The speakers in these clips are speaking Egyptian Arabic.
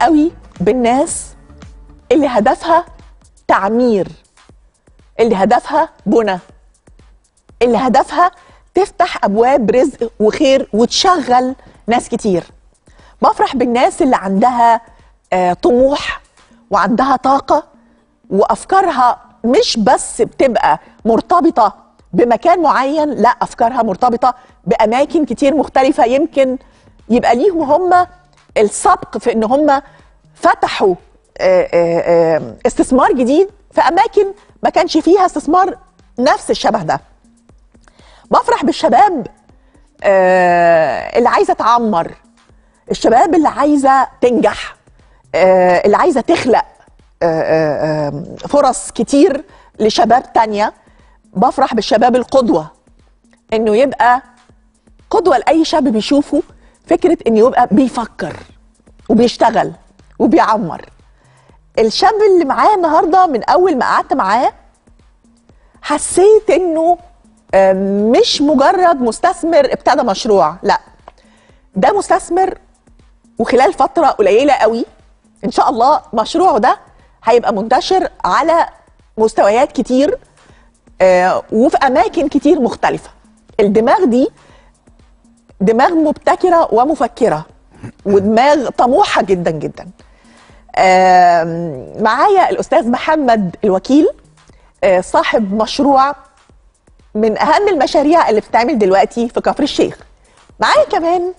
قوي بالناس اللي هدفها تعمير اللي هدفها بنى اللي هدفها تفتح ابواب رزق وخير وتشغل ناس كتير بفرح بالناس اللي عندها آه، طموح وعندها طاقه وافكارها مش بس بتبقى مرتبطه بمكان معين لا افكارها مرتبطه باماكن كتير مختلفه يمكن يبقى ليهم هم السبق في ان هم فتحوا آه، آه، آه، استثمار جديد في اماكن ما كانش فيها استثمار نفس الشبه ده بفرح بالشباب آه، اللي عايزه تعمر الشباب اللي عايزه تنجح آه، اللي عايزه تخلق آه، آه، آه، فرص كتير لشباب تانية بفرح بالشباب القدوة انه يبقى قدوة لأي شاب بيشوفه فكرة انه يبقى بيفكر وبيشتغل وبيعمر الشاب اللي معايا النهاردة من أول ما قعدت معاه حسيت انه آه، مش مجرد مستثمر ابتدى مشروع لا ده مستثمر وخلال فترة قليلة قوي ان شاء الله مشروعه ده هيبقى منتشر على مستويات كتير آه، وفي اماكن كتير مختلفة الدماغ دي دماغ مبتكرة ومفكرة ودماغ طموحة جدا جدا آم، معايا الاستاذ محمد الوكيل آه، صاحب مشروع من اهم المشاريع اللي بتتعمل دلوقتي في كفر الشيخ معايا كمان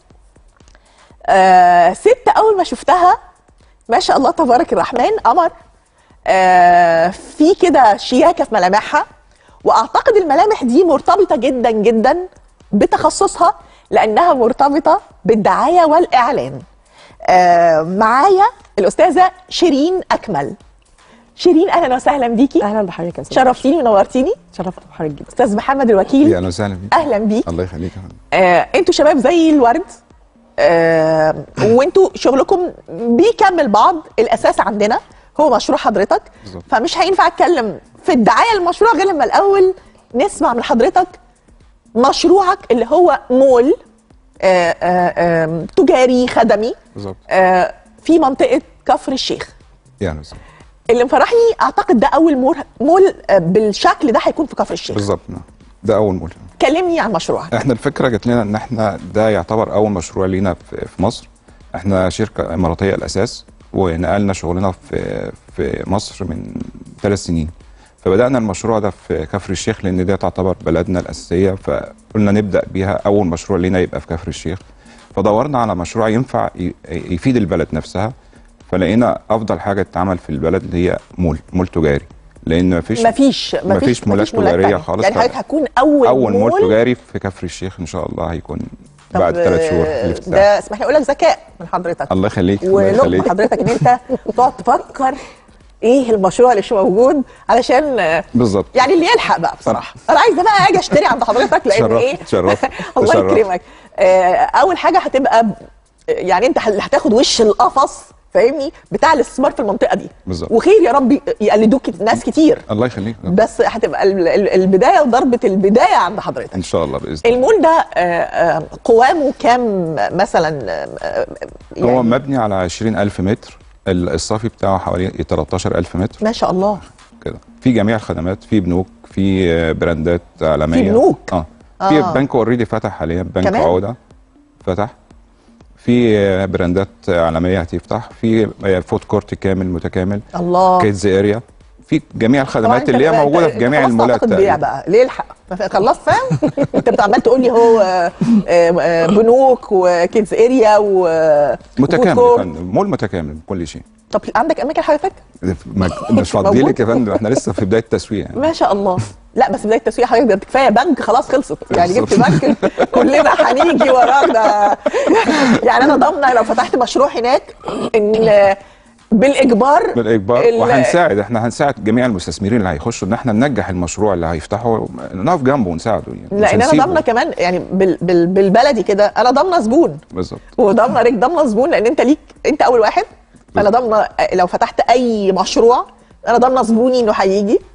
آه ست اول ما شفتها ما شاء الله تبارك الرحمن قمر آه في كده شياكه في ملامحها واعتقد الملامح دي مرتبطه جدا جدا بتخصصها لانها مرتبطه بالدعايه والاعلان آه معايا الاستاذه شيرين اكمل شيرين اهلا وسهلا بيكي اهلا بحضرتك يا استاذ شرفتيني ونورتيني شرفت بحضرتك جدا استاذ محمد الوكيل يا اهلا وسهلا بيك اهلا بيك الله يخليك يا فندم. آه، انتوا شباب زي الورد آه، وانتوا شغلكم بيكمل بعض الاساس عندنا هو مشروع حضرتك بالظبط. فمش هينفع اتكلم في الدعايه للمشروع غير لما الاول نسمع من حضرتك مشروعك اللي هو مول آه، آه، آه، تجاري خدمي بالظبط آه، في منطقه كفر الشيخ يا اهلا وسهلا اللي مفرحني اعتقد ده اول مول مول آه، بالشكل ده هيكون في كفر الشيخ بالظبط نعم. ده اول مول كلمني عن مشروعك احنا الفكره جات لنا ان احنا ده يعتبر اول مشروع لينا في في مصر احنا شركه اماراتيه الاساس ونقلنا شغلنا في في مصر من ثلاث سنين فبدانا المشروع ده في كفر الشيخ لان ده تعتبر بلدنا الاساسيه فقلنا نبدا بيها اول مشروع لينا يبقى في كفر الشيخ فدورنا على مشروع ينفع ي- يفيد البلد نفسها فلقينا افضل حاجه تتعمل في البلد اللي هي مول مول تجاري لان مفيش مفيش مفيش مولات تجارية تانية. خالص. يعني حضرتك هتكون اول اول مول تجاري في كفر الشيخ ان شاء الله هيكون طب، بعد ثلاث شهور آه، في الافتتاح ده اسمح لي اقول لك ذكاء من حضرتك الله يخليك الله ولقمه يخليك حضرتك ان انت تقعد تفكر ايه المشروع اللي مش موجود علشان آه، بالظبط يعني اللي يلحق بقى بصراحه انا عايزه بقى اجي اشتري عند حضرتك لان تشرفت- ايه تشرفت- الله تشرفت. يكرمك آه، اول حاجه هتبقى ب- يعني انت اللي هتاخد وش القفص فاهمني بتاع الاستثمار في المنطقه دي بالظبط. وخير يا رب يقلدوك ناس كتير الله يخليك بس هتبقى ال- ال- البدايه وضربه البدايه عند حضرتك ان شاء الله باذن الله المول ده آه، آه، قوامه كام مثلا آه، آه، هو مبني على 20000 متر ال- الصافي بتاعه حوالي 13000 متر ما شاء الله كده في جميع الخدمات في بنوك في آه، براندات عالميه في بنوك؟ اه في آه. بنك اوريدي فتح حاليا بنك كمان؟ عوده فتح في آه، براندات عالميه هتفتح في آه، فود كورت كامل متكامل الله كيدز اريا في جميع طبعاً الخدمات أنت اللي هي بقى- موجوده أنت في جميع خلاص المولات تعتقد بيع تقريباً. بقى ليه الحق خلصت فاهم انت بتبقى عمال تقول لي هو آه، آه، بنوك وكيدز اريا و متكامل وفود يا كورت. فندم مول متكامل بكل شيء طب عندك اماكن حضرتك ما- مش فاضي موجود؟ لك يا فندم احنا لسه في بدايه التسويق يعني ما شاء الله لا بس بدايه التسويق حضرتك ده كفايه بنك خلاص خلصت يعني جبت بالظبط. بنك كلنا هنيجي وراك ده يعني انا ضامنه لو فتحت مشروع هناك ان بالاجبار بالاجبار ال- وهنساعد احنا هنساعد جميع المستثمرين اللي هيخشوا ان احنا ننجح المشروع اللي هيفتحه نقف جنبه ونساعده يعني مش لان انا هنسيبه. ضامنه كمان يعني بال بال بالبلدي كده انا ضامنه زبون بالظبط وضامنه ريك ضامنه زبون لان انت ليك انت اول واحد فانا ضامنه لو فتحت اي مشروع انا ضامنه زبوني انه هيجي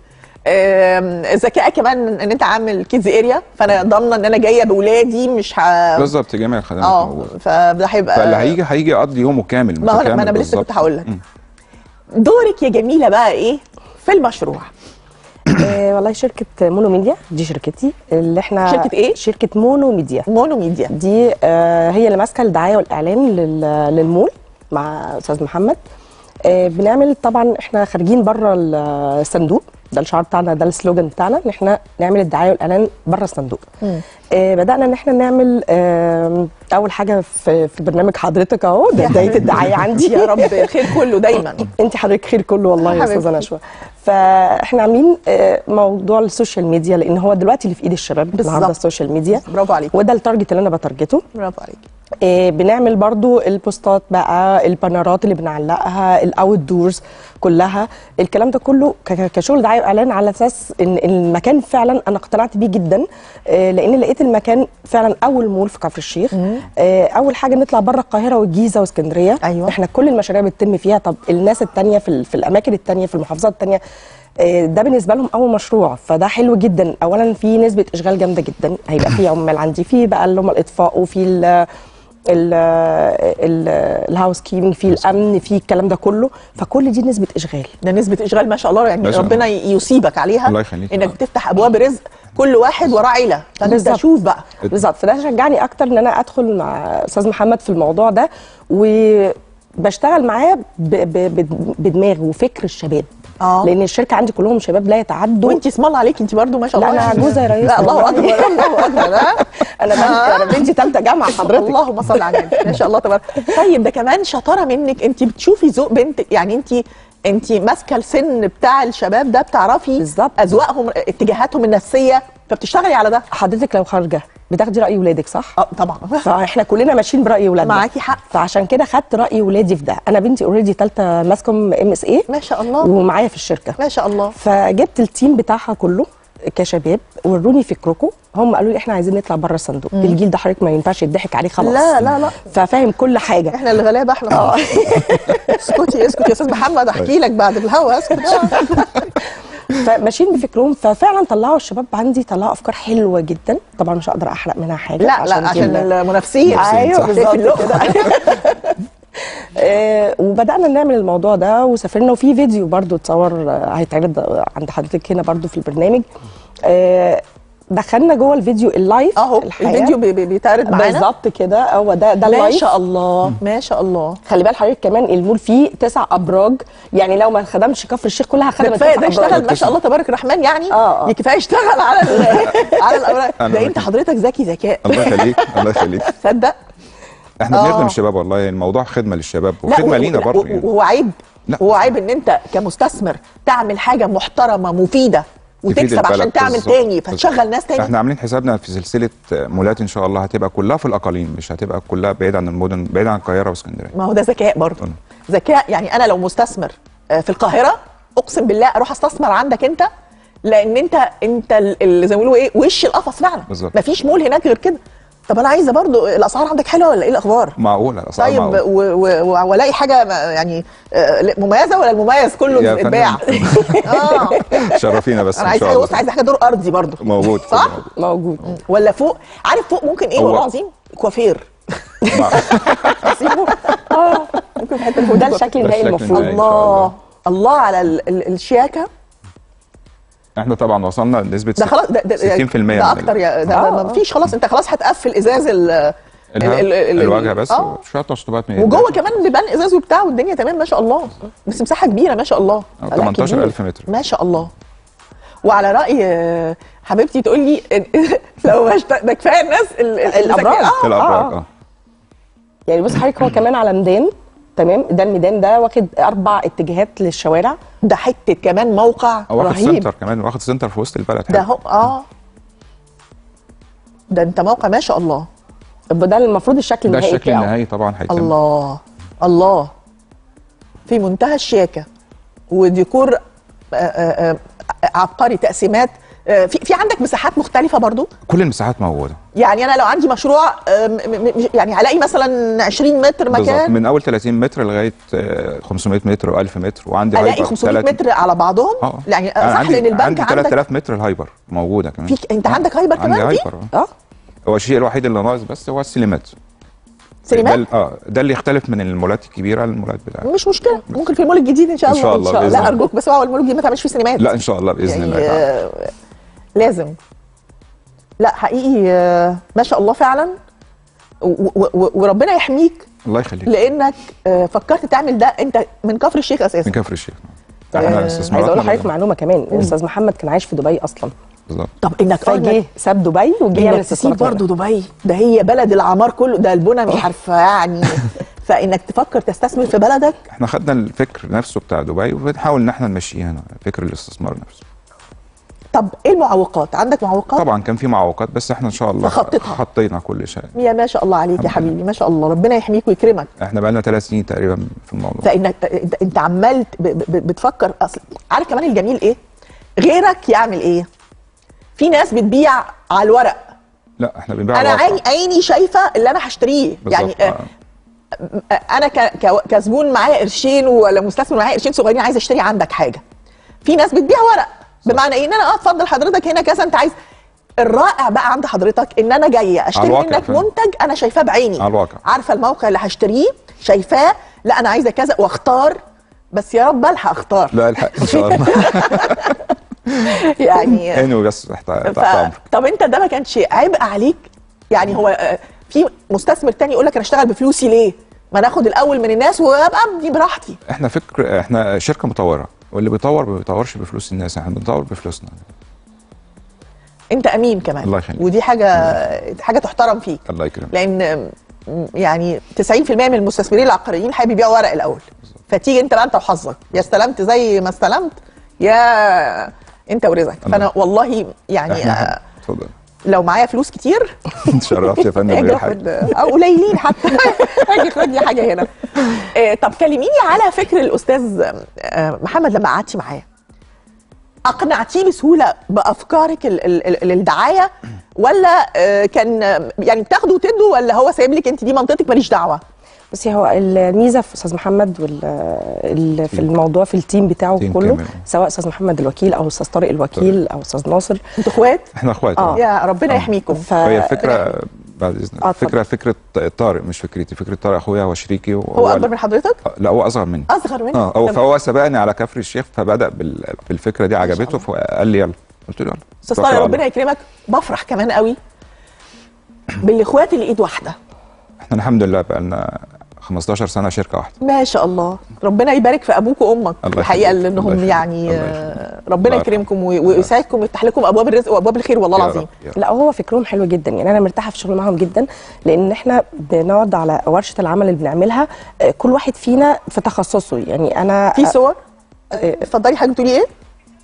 آم، ذكاء كمان ان انت عامل كيدز اريا فانا ضامنه ان انا جايه باولادي مش ه... بالظبط جميع الخدمات اه موجوده فده هيبقى فاللي هيجي هيجي يقضي يومه كامل ما هو- ما متكامل أنا لسه كنت بالظبط. هقول لك. مم. دورك يا جميله بقى ايه في المشروع آه والله شركة مونو ميديا دي شركتي اللي احنا شركة إيه؟ شركة مونو ميديا مونو ميديا دي آه هي اللي ماسكة الدعاية والإعلان لل- للمول مع أستاذ محمد آه بنعمل طبعا احنا خارجين بره الصندوق ده الشعار بتاعنا ده السلوجان بتاعنا ان احنا نعمل الدعايه والاعلان بره الصندوق. آه بدانا ان احنا نعمل آه اول حاجه في في برنامج حضرتك اهو ده بدايه الدعايه عندي يا رب الخير كله دايما انت حضرتك خير كله والله يا حبيبتي. استاذه نشوى فاحنا عاملين آه، موضوع السوشيال ميديا لان هو دلوقتي اللي في ايد الشباب بالظبط. النهارده السوشيال ميديا برافو عليك وده التارجت اللي انا بتارجته برافو عليك آه، بنعمل برضو البوستات بقى البانرات اللي بنعلقها الاوت دورز كلها الكلام ده كله ك- ك- كشغل دعايه واعلان على اساس ان المكان فعلا انا اقتنعت بيه جدا آه، لان لقيت المكان فعلا اول مول في كفر الشيخ آه، اول حاجه نطلع بره القاهره والجيزه واسكندريه أيوة. احنا كل المشاريع بتتم فيها طب الناس التانية في, ال- في الاماكن التانية في المحافظات التانية آه، ده بالنسبه لهم اول مشروع فده حلو جدا اولا في نسبه اشغال جامده جدا هيبقى في عمال عندي في بقى اللي هم الاطفاء وفي ال ال ال الهاوس كيبنج في الامن في الكلام ده كله فكل دي نسبه اشغال ده نسبه اشغال ما شاء الله يعني ما شاء الله. ربنا يصيبك عليها الله يخليك. انك بتفتح ابواب رزق كل واحد وراه عيله فانت بالظبط. شوف بقى بالظبط فده شجعني اكتر ان انا ادخل مع استاذ محمد في الموضوع ده وبشتغل معاه ب- ب- ب- بدماغ وفكر الشباب آه. لان الشركه عندي كلهم شباب لا يتعدوا وانت اسم الله عليك انت برضو ما شاء لا، الله أنا يعني. عجوزة يا ريس لا الله والله. اكبر الله اكبر ها؟ انا بنتي انا بنتي ثالثه جامعه حضرتك اللهم صل على النبي ما شاء الله تبارك طيب ده كمان شطاره منك انت بتشوفي ذوق بنت يعني انت انت ماسكه السن بتاع الشباب ده بتعرفي بالظبط. اذواقهم اتجاهاتهم النفسيه فبتشتغلي على ده حضرتك لو خارجه بتاخدي راي ولادك صح؟ اه طبعا فاحنا كلنا ماشيين براي ولادنا معاكي حق. فعشان كده خدت راي ولادي في ده انا بنتي اوريدي ثالثه ماسكم ام اس اي ما شاء الله ومعايا في الشركه ما شاء الله فجبت التيم بتاعها كله كشباب وروني فكركم هم قالوا لي احنا عايزين نطلع بره الصندوق الجيل ده حضرتك ما ينفعش يضحك عليه خلاص لا، لا، لا. ففاهم كل حاجه احنا اللي غلابه احنا اه اسكتي اسكتي يا استاذ محمد احكي لك بعد الهوا اسكت فماشيين بفكرهم ففعلا طلعوا الشباب عندي طلعوا افكار حلوه جدا طبعا مش هقدر احرق منها حاجه لا لا عشان دي- المنافسين ايوه صح. بالظبط في اللقمة. كده آه، وبدانا نعمل الموضوع ده وسافرنا وفي فيديو برضو اتصور آه، هيتعرض عند حضرتك هنا برضو في البرنامج آه، دخلنا جوه الفيديو اللايف اهو الحقيقة. الفيديو بي- بي- بيتعرض معانا بالظبط كده هو ده ده ما اللايف شاء الله ما شاء الله خلي بال حضرتك كمان المول فيه تسع ابراج يعني لو ما خدمش كفر الشيخ كلها ده خدمت كفايه تسع ده أبراج. اشتغل ما شاء الله تبارك الرحمن يعني آه، آه. كفايه اشتغل على ال- على الاوراق أنا ده انت بكده. حضرتك ذكي ذكاء الله يخليك الله يخليك تصدق احنا آه. بنخدم الشباب والله الموضوع خدمه للشباب لا، وخدمه و- لينا لا، برضه و- يعني. وهو عيب لا. هو عيب ان انت كمستثمر تعمل حاجه محترمه مفيده وتكسب البلد عشان تعمل بالظبط. تاني فتشغل ناس تاني احنا عاملين حسابنا في سلسله مولات ان شاء الله هتبقى كلها في الاقاليم مش هتبقى كلها بعيد عن المدن بعيد عن القاهره واسكندريه ما هو ده ذكاء برضه طبعا. ذكاء يعني انا لو مستثمر آه، في القاهره اقسم بالله اروح استثمر عندك انت لان انت انت ال- اللي زي ما بيقولوا ايه وش القفص فعلا بالظبط. مفيش مول هناك غير كده طب انا عايزه برضو الاسعار عندك حلوه ولا ايه الاخبار معقوله الاسعار طيب معقولة. و- و- و- والاقي حاجه ما- يعني آه، مميزه ولا المميز كله يا اتباع اه شرفينا بس انا ان عايز شاء حاجه الله بص عايز حاجه دور ارضي برضو موجود صح؟ موجود. موجود ولا فوق عارف فوق ممكن ايه هو- والله العظيم كوافير مع- اسيبه اه ممكن في حته وده الشكل النهائي الشكل المفروض النهائي. إن شاء الله الله. الله على ال- ال- الشياكه احنا طبعا وصلنا لنسبه ده خلاص ده, ده 60% من ده اكتر يا ده آه، ما آه. فيش خلاص انت خلاص هتقفل ازاز ال ال- ال- ال- الواجهه بس آه. وشويه تشطيبات من وجوه الداخل. كمان بيبان ازاز وبتاع والدنيا تمام ما شاء الله بس مساحه كبيره ما شاء الله آه، لا، 18,000 كبير. متر. ما شاء الله وعلى راي آه، حبيبتي تقول لي إن- لو ما اشت- ده كفايه الناس ال- ال- الأبراج. الذكية. آه، الابراج آه. اه يعني بص حضرتك هو كمان على ميدان تمام ده الميدان ده واخد اربع اتجاهات للشوارع ده حته كمان موقع أو واخد رهيب سنتر كمان واخد سنتر في وسط البلد ده حلو. هو اه ده انت موقع ما شاء الله ده المفروض الشكل ده النهائي الشكل بتاعه النهائي طبعا هيتم الله الله في منتهى الشياكه وديكور آه، آه، آه، عبقري تقسيمات آه، في في عندك مساحات مختلفه برضو كل المساحات موجوده يعني انا لو عندي مشروع آه، م- م- يعني هلاقي مثلا 20 متر بالظبط مكان من اول 30 متر لغايه آه، 500 متر و1000 متر وعندي الاقي هايبر 500 تلات- متر على بعضهم اه يعني أنا صح عندي لان البنك عندي عندك 3000 متر الهايبر موجوده كمان فيك انت عندك هايبر عندي كمان دي هايبر آه. اه هو الشيء الوحيد اللي ناقص بس هو السينمات ده سينمات ال- اه ده اللي يختلف من المولات الكبيره للمولات بتاعتنا مش مشكله ممكن في المول الجديد ان شاء إن الله شاء الله، بإذن لا الله. ارجوك بس هو المول الجديد ما تعملش فيه سينمات لا ان شاء الله باذن يعني الله تعالى. آه، لازم لا حقيقي آه، ما شاء الله فعلا و- و- و- وربنا يحميك الله يخليك لانك آه، فكرت تعمل ده انت من كفر الشيخ اساسا من كفر الشيخ آه، احنا عايز اقول استثماراتنا لحضرتك معلومه كمان استاذ محمد كان عايش في دبي اصلا بالظبط طب انك فجه ساب دبي وجه يعمل انك تسيب استثمارات برضه دبي ده هي بلد العمار كله ده البنى مش عارفه يعني فانك تفكر تستثمر في بلدك احنا خدنا الفكر نفسه بتاع دبي وبنحاول ان احنا نمشيه هنا فكر الاستثمار نفسه طب ايه المعوقات عندك معوقات طبعا كان في معوقات بس احنا ان شاء الله تخطيتها. حطينا كل شيء يا ما شاء الله عليك يا الحمد حبيبي ما شاء الله ربنا يحميك ويكرمك احنا بقى لنا ثلاث سنين تقريبا في الموضوع فانك انت, انت عمال ب- ب- بتفكر اصل عارف كمان الجميل ايه غيرك يعمل ايه في ناس بتبيع على الورق لا احنا بنبيع انا الواقع. عيني عيني شايفه اللي انا هشتريه يعني بالظبط، آه، آه. انا ك- ك- كزبون معايا قرشين ولا مستثمر معايا قرشين صغيرين عايز اشتري عندك حاجه في ناس بتبيع ورق بمعنى ايه ان انا اه اتفضل حضرتك هنا كذا انت عايز الرائع بقى عند حضرتك ان انا جايه اشتري الواقع منك فعلا. منتج انا شايفاه بعيني على الواقع. عارفه الموقع اللي هشتريه شايفاه لا انا عايزه كذا واختار بس يا رب الحق اختار لا الحق ان شاء الله يعني انه بس تحت تحت ف... امرك طب انت ده ما كانش عبء عليك يعني هو آه، في مستثمر تاني يقول لك انا اشتغل بفلوسي ليه ما ناخد الاول من الناس وابقى ابني براحتي احنا فكر احنا شركه مطوره واللي بيطور ما بيطورش بفلوس الناس احنا بنطور بفلوسنا انت امين كمان الله يخليك. ودي حاجه حاجه تحترم فيك الله يكرمك لان م- يعني 90% من المستثمرين العقاريين حابب يبيعوا ورق الاول فتيجي انت بقى انت وحظك يا استلمت زي ما استلمت يا انت ورزقك الله. فانا والله يعني آه، احنا اتفضل لو معايا فلوس كتير اتشرفت يا فندم اجي بأي اخد حاجه او قليلين حتى اجي خد لي حاجه هنا آه، طب كلميني على فكر الاستاذ آه، محمد لما قعدتي معاه اقنعتيه بسهوله بافكارك ال- ال- ال- للدعايه ولا آه، كان آه، يعني بتاخده وتدوا ولا هو سايب لك انت دي منطقتك ماليش دعوه بصي هو الميزه في استاذ محمد وال ال- في الموضوع في التيم بتاعه تيم كله كامل. سواء استاذ محمد الوكيل او استاذ طارق الوكيل او استاذ ناصر انتوا اخوات احنا اخوات آه. آه. يا ربنا آه. يحميكم ف هي الفكره بعد اذنك آه، اتفضل. فكره فكره طارق مش فكرتي فكره طارق اخويا وشريكي هو اكبر من حضرتك آه، لا هو اصغر مني اصغر منك اه هو طب فهو سبقني على كفر الشيخ فبدا بال- بالفكره دي عجبته فقال لي يلا قلت له يلا استاذ توكل طارق على ربنا الله. يكرمك بفرح كمان قوي بالاخوات اللي ايد واحده احنا الحمد لله بقى لنا 15 سنه شركه واحده ما شاء الله ربنا يبارك في ابوك وامك الله الحقيقه يخليك. لانهم الله يخليك. يعني الله آه، ربنا الله يكرمكم و- يرحمه. ويسعدكم ويفتح لكم ابواب الرزق وابواب الخير والله يا العظيم رب، يا رب. لا هو فكرهم حلو جدا يعني انا مرتاحه في الشغل معاهم جدا لان احنا بنقعد على ورشه العمل اللي بنعملها آه، كل واحد فينا في تخصصه يعني انا في صور آه، اتفضلي حاجه تقولي ايه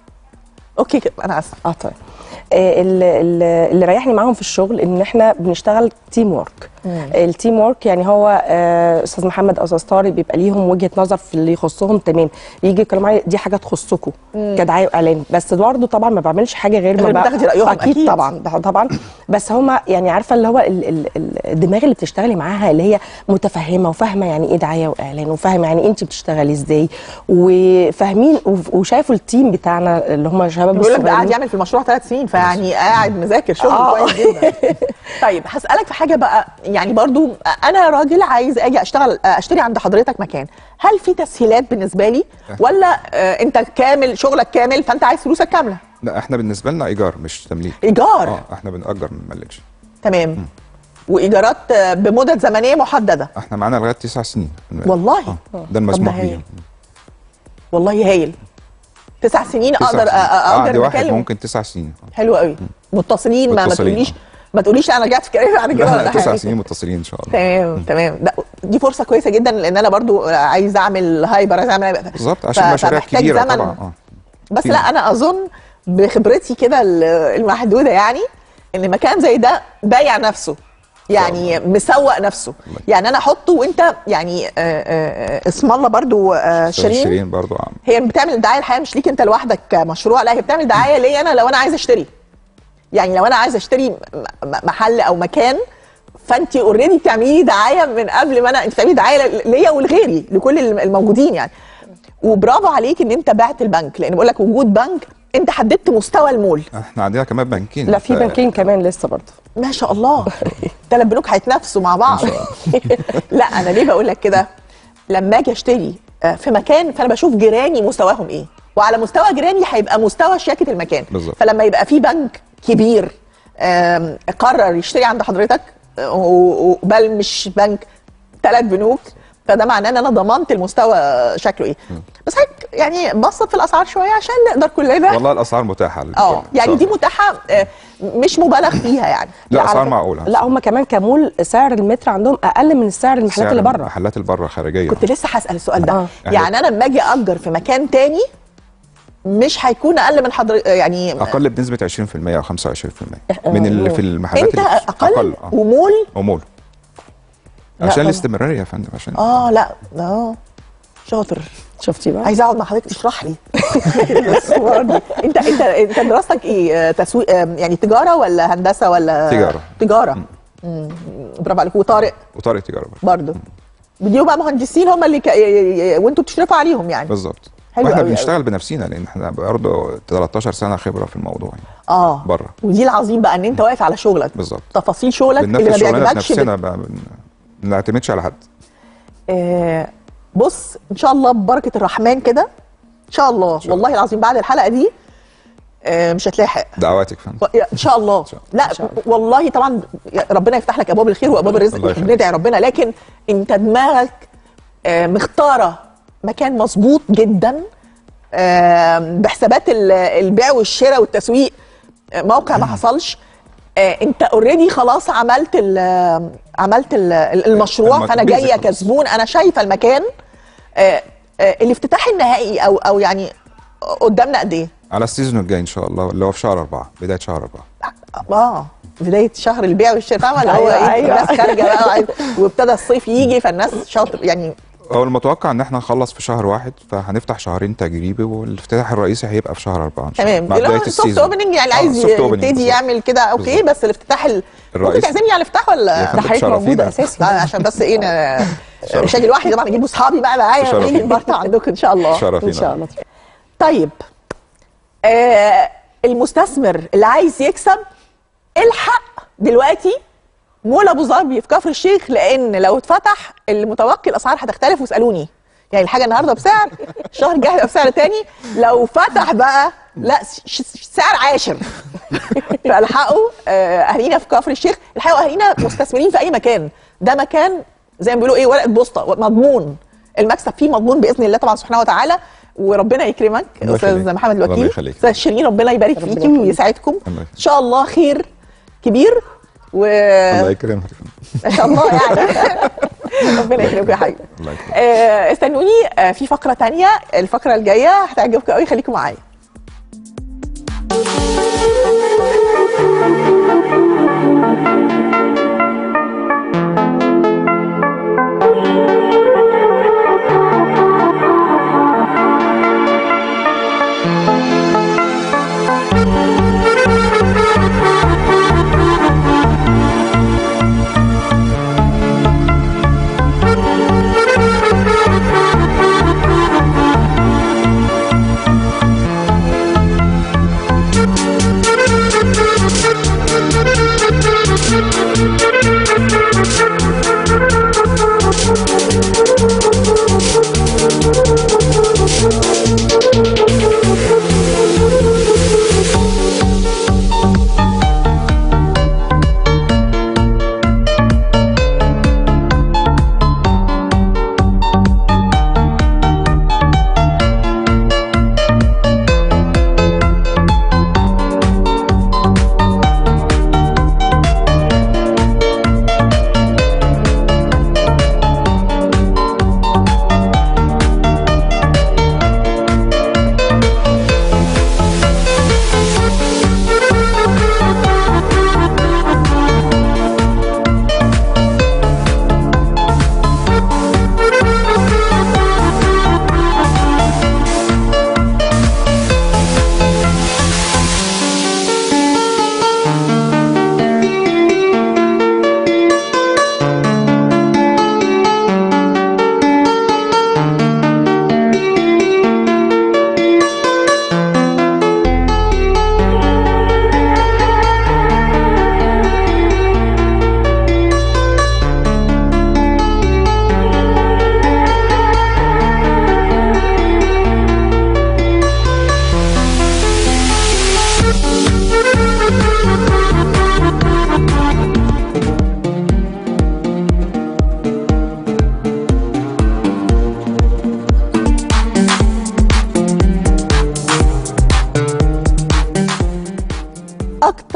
اوكي كده، انا اسفه اه طيب آه، ال- ال- اللي ريحني معاهم في الشغل ان احنا بنشتغل تيم وورك التيم وورك يعني هو آه، استاذ محمد او استاذ طارق بيبقى ليهم وجهه نظر في اللي يخصهم تمام يجي يتكلموا معايا دي حاجه تخصكم كدعايه واعلان بس برضه طبعا ما بعملش حاجه غير ما غير بقى- بتاخدي رأيهم، اكيد, أكيد. طبعا ده طبعا بس هما يعني عارفه اللي هو ال- ال- ال- الدماغ اللي بتشتغلي معاها اللي هي متفهمه وفاهمه يعني ايه دعايه واعلان وفاهمه يعني انت بتشتغلي ازاي وفاهمين وف- وشافوا التيم بتاعنا اللي هم شباب بيقول لك ده قاعد الصغيرين. يعمل في المشروع ثلاث سنين فيعني قاعد مذاكر شغل آه. كويس جدا طيب هسالك في حاجه بقى يعني برضو انا راجل عايز اجي اشتغل اشتري عند حضرتك مكان هل في تسهيلات بالنسبه لي ولا آه، انت كامل شغلك كامل فانت عايز فلوسك كامله لا احنا بالنسبه لنا ايجار مش تمليك ايجار اه احنا بنأجر ما بنملكش تمام وايجارات آه، بمدد زمنيه محدده احنا معانا لغايه تسع سنين والله آه. ده المسموح هايل. بيه والله هايل تسع سنين تسع اقدر سنين. أ- أ- عقد اجر واحد مكان ممكن تسع سنين حلو قوي متصلين ما, ما متصلين، تقوليش آه. ما تقوليش لا انا رجعت في كلامي بعد كده لا ولا لا تسع حاجه سنين متصلين ان شاء الله تمام تمام ده دي فرصه كويسه جدا لان انا برضو عايز اعمل هايبر عايز اعمل بالظبط عشان ف- مشاريع فمحتاج كبيره زمن. طبعا اه بس في- لا انا اظن بخبرتي كده ال- المحدوده يعني ان مكان زي ده بايع نفسه يعني مسوق نفسه يعني انا احطه وانت يعني آه، آه، آه، اسم الله برضو آه، شيرين شيرين برضو عم هي بتعمل دعايه الحقيقه مش ليك انت لوحدك كمشروع لا هي بتعمل دعايه ليا انا لو انا عايزه اشتري يعني لو انا عايزه اشتري م- م- محل او مكان فانت اوريدي بتعملي لي دعايه من قبل ما انا انت بتعملي دعايه ل- ليا ولغيري لكل الم- الموجودين يعني وبرافو عليك ان انت بعت البنك لان بقول لك وجود بنك انت حددت مستوى المول احنا عندنا كمان بنكين لا في ف- بنكين كمان لسه برضه ما شاء الله ثلاث بنوك هيتنافسوا مع بعض لا انا ليه بقول لك كده لما اجي اشتري آه، في مكان فانا بشوف جيراني مستواهم ايه وعلى مستوى جيراني هيبقى مستوى شياكه المكان بالظبط. فلما يبقى في بنك كبير آم، قرر يشتري عند حضرتك آه، و- و- بل مش بنك ثلاث بنوك فده معناه ان انا ضمنت المستوى شكله ايه بس هيك يعني بسط في الاسعار شويه عشان نقدر كلنا والله الاسعار متاحه للكل اه إن يعني شاء دي الله. متاحه آه، مش مبالغ فيها يعني لا على اسعار فكرة- معقوله لا هم كمان كمول سعر المتر عندهم اقل من السعر المحلات سعر اللي بره المحلات اللي بره خارجيه كنت لسه هسال السؤال ده آه. يعني انا لما اجي اجر في مكان تاني مش هيكون اقل من حضر يعني اقل بنسبه 20% او 25% من اللي في المحلات انت اللي اقل, اقل اه ومول ومول لا عشان طبعا. الاستمراريه يا فندم عشان اه لا اه شاطر شفتي بقى عايزه اقعد مع حضرتك تشرح لي بس برضه. انت انت انت دراستك ايه آه، تسويق آه، يعني تجاره ولا هندسه ولا تجارة. تجاره مم. برافو عليك وطارق وطارق تجاره برضه برضه بيجيبوا بقى مهندسين هم اللي ك... ي- ي- وانتوا بتشرفوا عليهم يعني بالظبط حلو واحنا أوي أوي. بنشتغل بنفسنا لان احنا برضه 13 سنه خبره في الموضوع يعني اه بره. ودي العظيم بقى ان انت واقف على شغلك بالظبط. تفاصيل شغلك اللي ما بننفذ شغلنا بيعجبكش بنفسنا بقى بن- ما نعتمدش على حد آه بص ان شاء الله ببركه الرحمن كده ان شاء الله شاء والله العظيم بعد الحلقه دي آه مش هتلاحق دعواتك فندم و- ان شاء الله شاء لا والله طبعا ربنا يفتح لك ابواب الخير وابواب الله الرزق يخليك. ندعي ربنا لكن انت دماغك آه، مختاره مكان مظبوط جدا آه، بحسابات ال- البيع والشراء والتسويق آه، موقع ما حصلش آه، انت اوريدي خلاص عملت ال عملت ال المشروع الم- فانا جايه بيزك خلاص. كزبون انا شايفه المكان آه، آه، الافتتاح النهائي او او يعني قدامنا قد ايه؟ على السيزون الجاي ان شاء الله اللي هو في شهر أربعة بدايه شهر أربعة اه بدايه شهر البيع والشراء فاهمه اللي هو أيوة، ايه أيوة. الناس خارجه بقى وعايز- وابتدى الصيف يجي فالناس شاطر يعني هو المتوقع ان احنا نخلص في شهر واحد فهنفتح شهرين تجريبي والافتتاح الرئيسي هيبقى في شهر أربعة ان شاء الله تمام مع اللي هو بدايه السوفت السيزون اوبننج يعني آه، عايز soft opening يبتدي بالظبط. يعمل كده اوكي بالظبط. بس الافتتاح ال... ممكن الرئيسي. تعزمني على الافتتاح يا ولا فندم. ده حضرتك شرفينا. موجوده اساسي آه، عشان بس ايه ن- مش هاجي لوحدي طبعا اجيب اصحابي بقى معايا شرفينا. نيجي نبرطع عندكم ان شاء الله شرفينا ان شاء الله طيب آه المستثمر اللي عايز يكسب الحق دلوقتي مول ابو ظبي في كفر الشيخ لان لو اتفتح المتوقع الاسعار هتختلف واسالوني يعني الحاجه النهارده بسعر الشهر الجاي هيبقى بسعر تاني لو فتح بقى لا ش- ش- سعر عاشر فالحقوا آه، اهالينا في كفر الشيخ الحقوا اهالينا مستثمرين في اي مكان ده مكان زي ما بيقولوا ايه ورقه بوسطه مضمون المكسب فيه مضمون باذن الله طبعا سبحانه وتعالى وربنا يكرمك الله استاذ يخليك. محمد الله الوكيل يخليك. استاذ شيرين ربنا يبارك ربنا فيكي يخليك. ويسعدكم الله يخليك. ان شاء الله خير كبير و الله يكرمك ما شاء الله يعني ربنا يكرمكم يا حبيبي الله يكرمك آه، استنوني آه، في فقره تانية الفقره الجايه هتعجبكم قوي خليكم معايا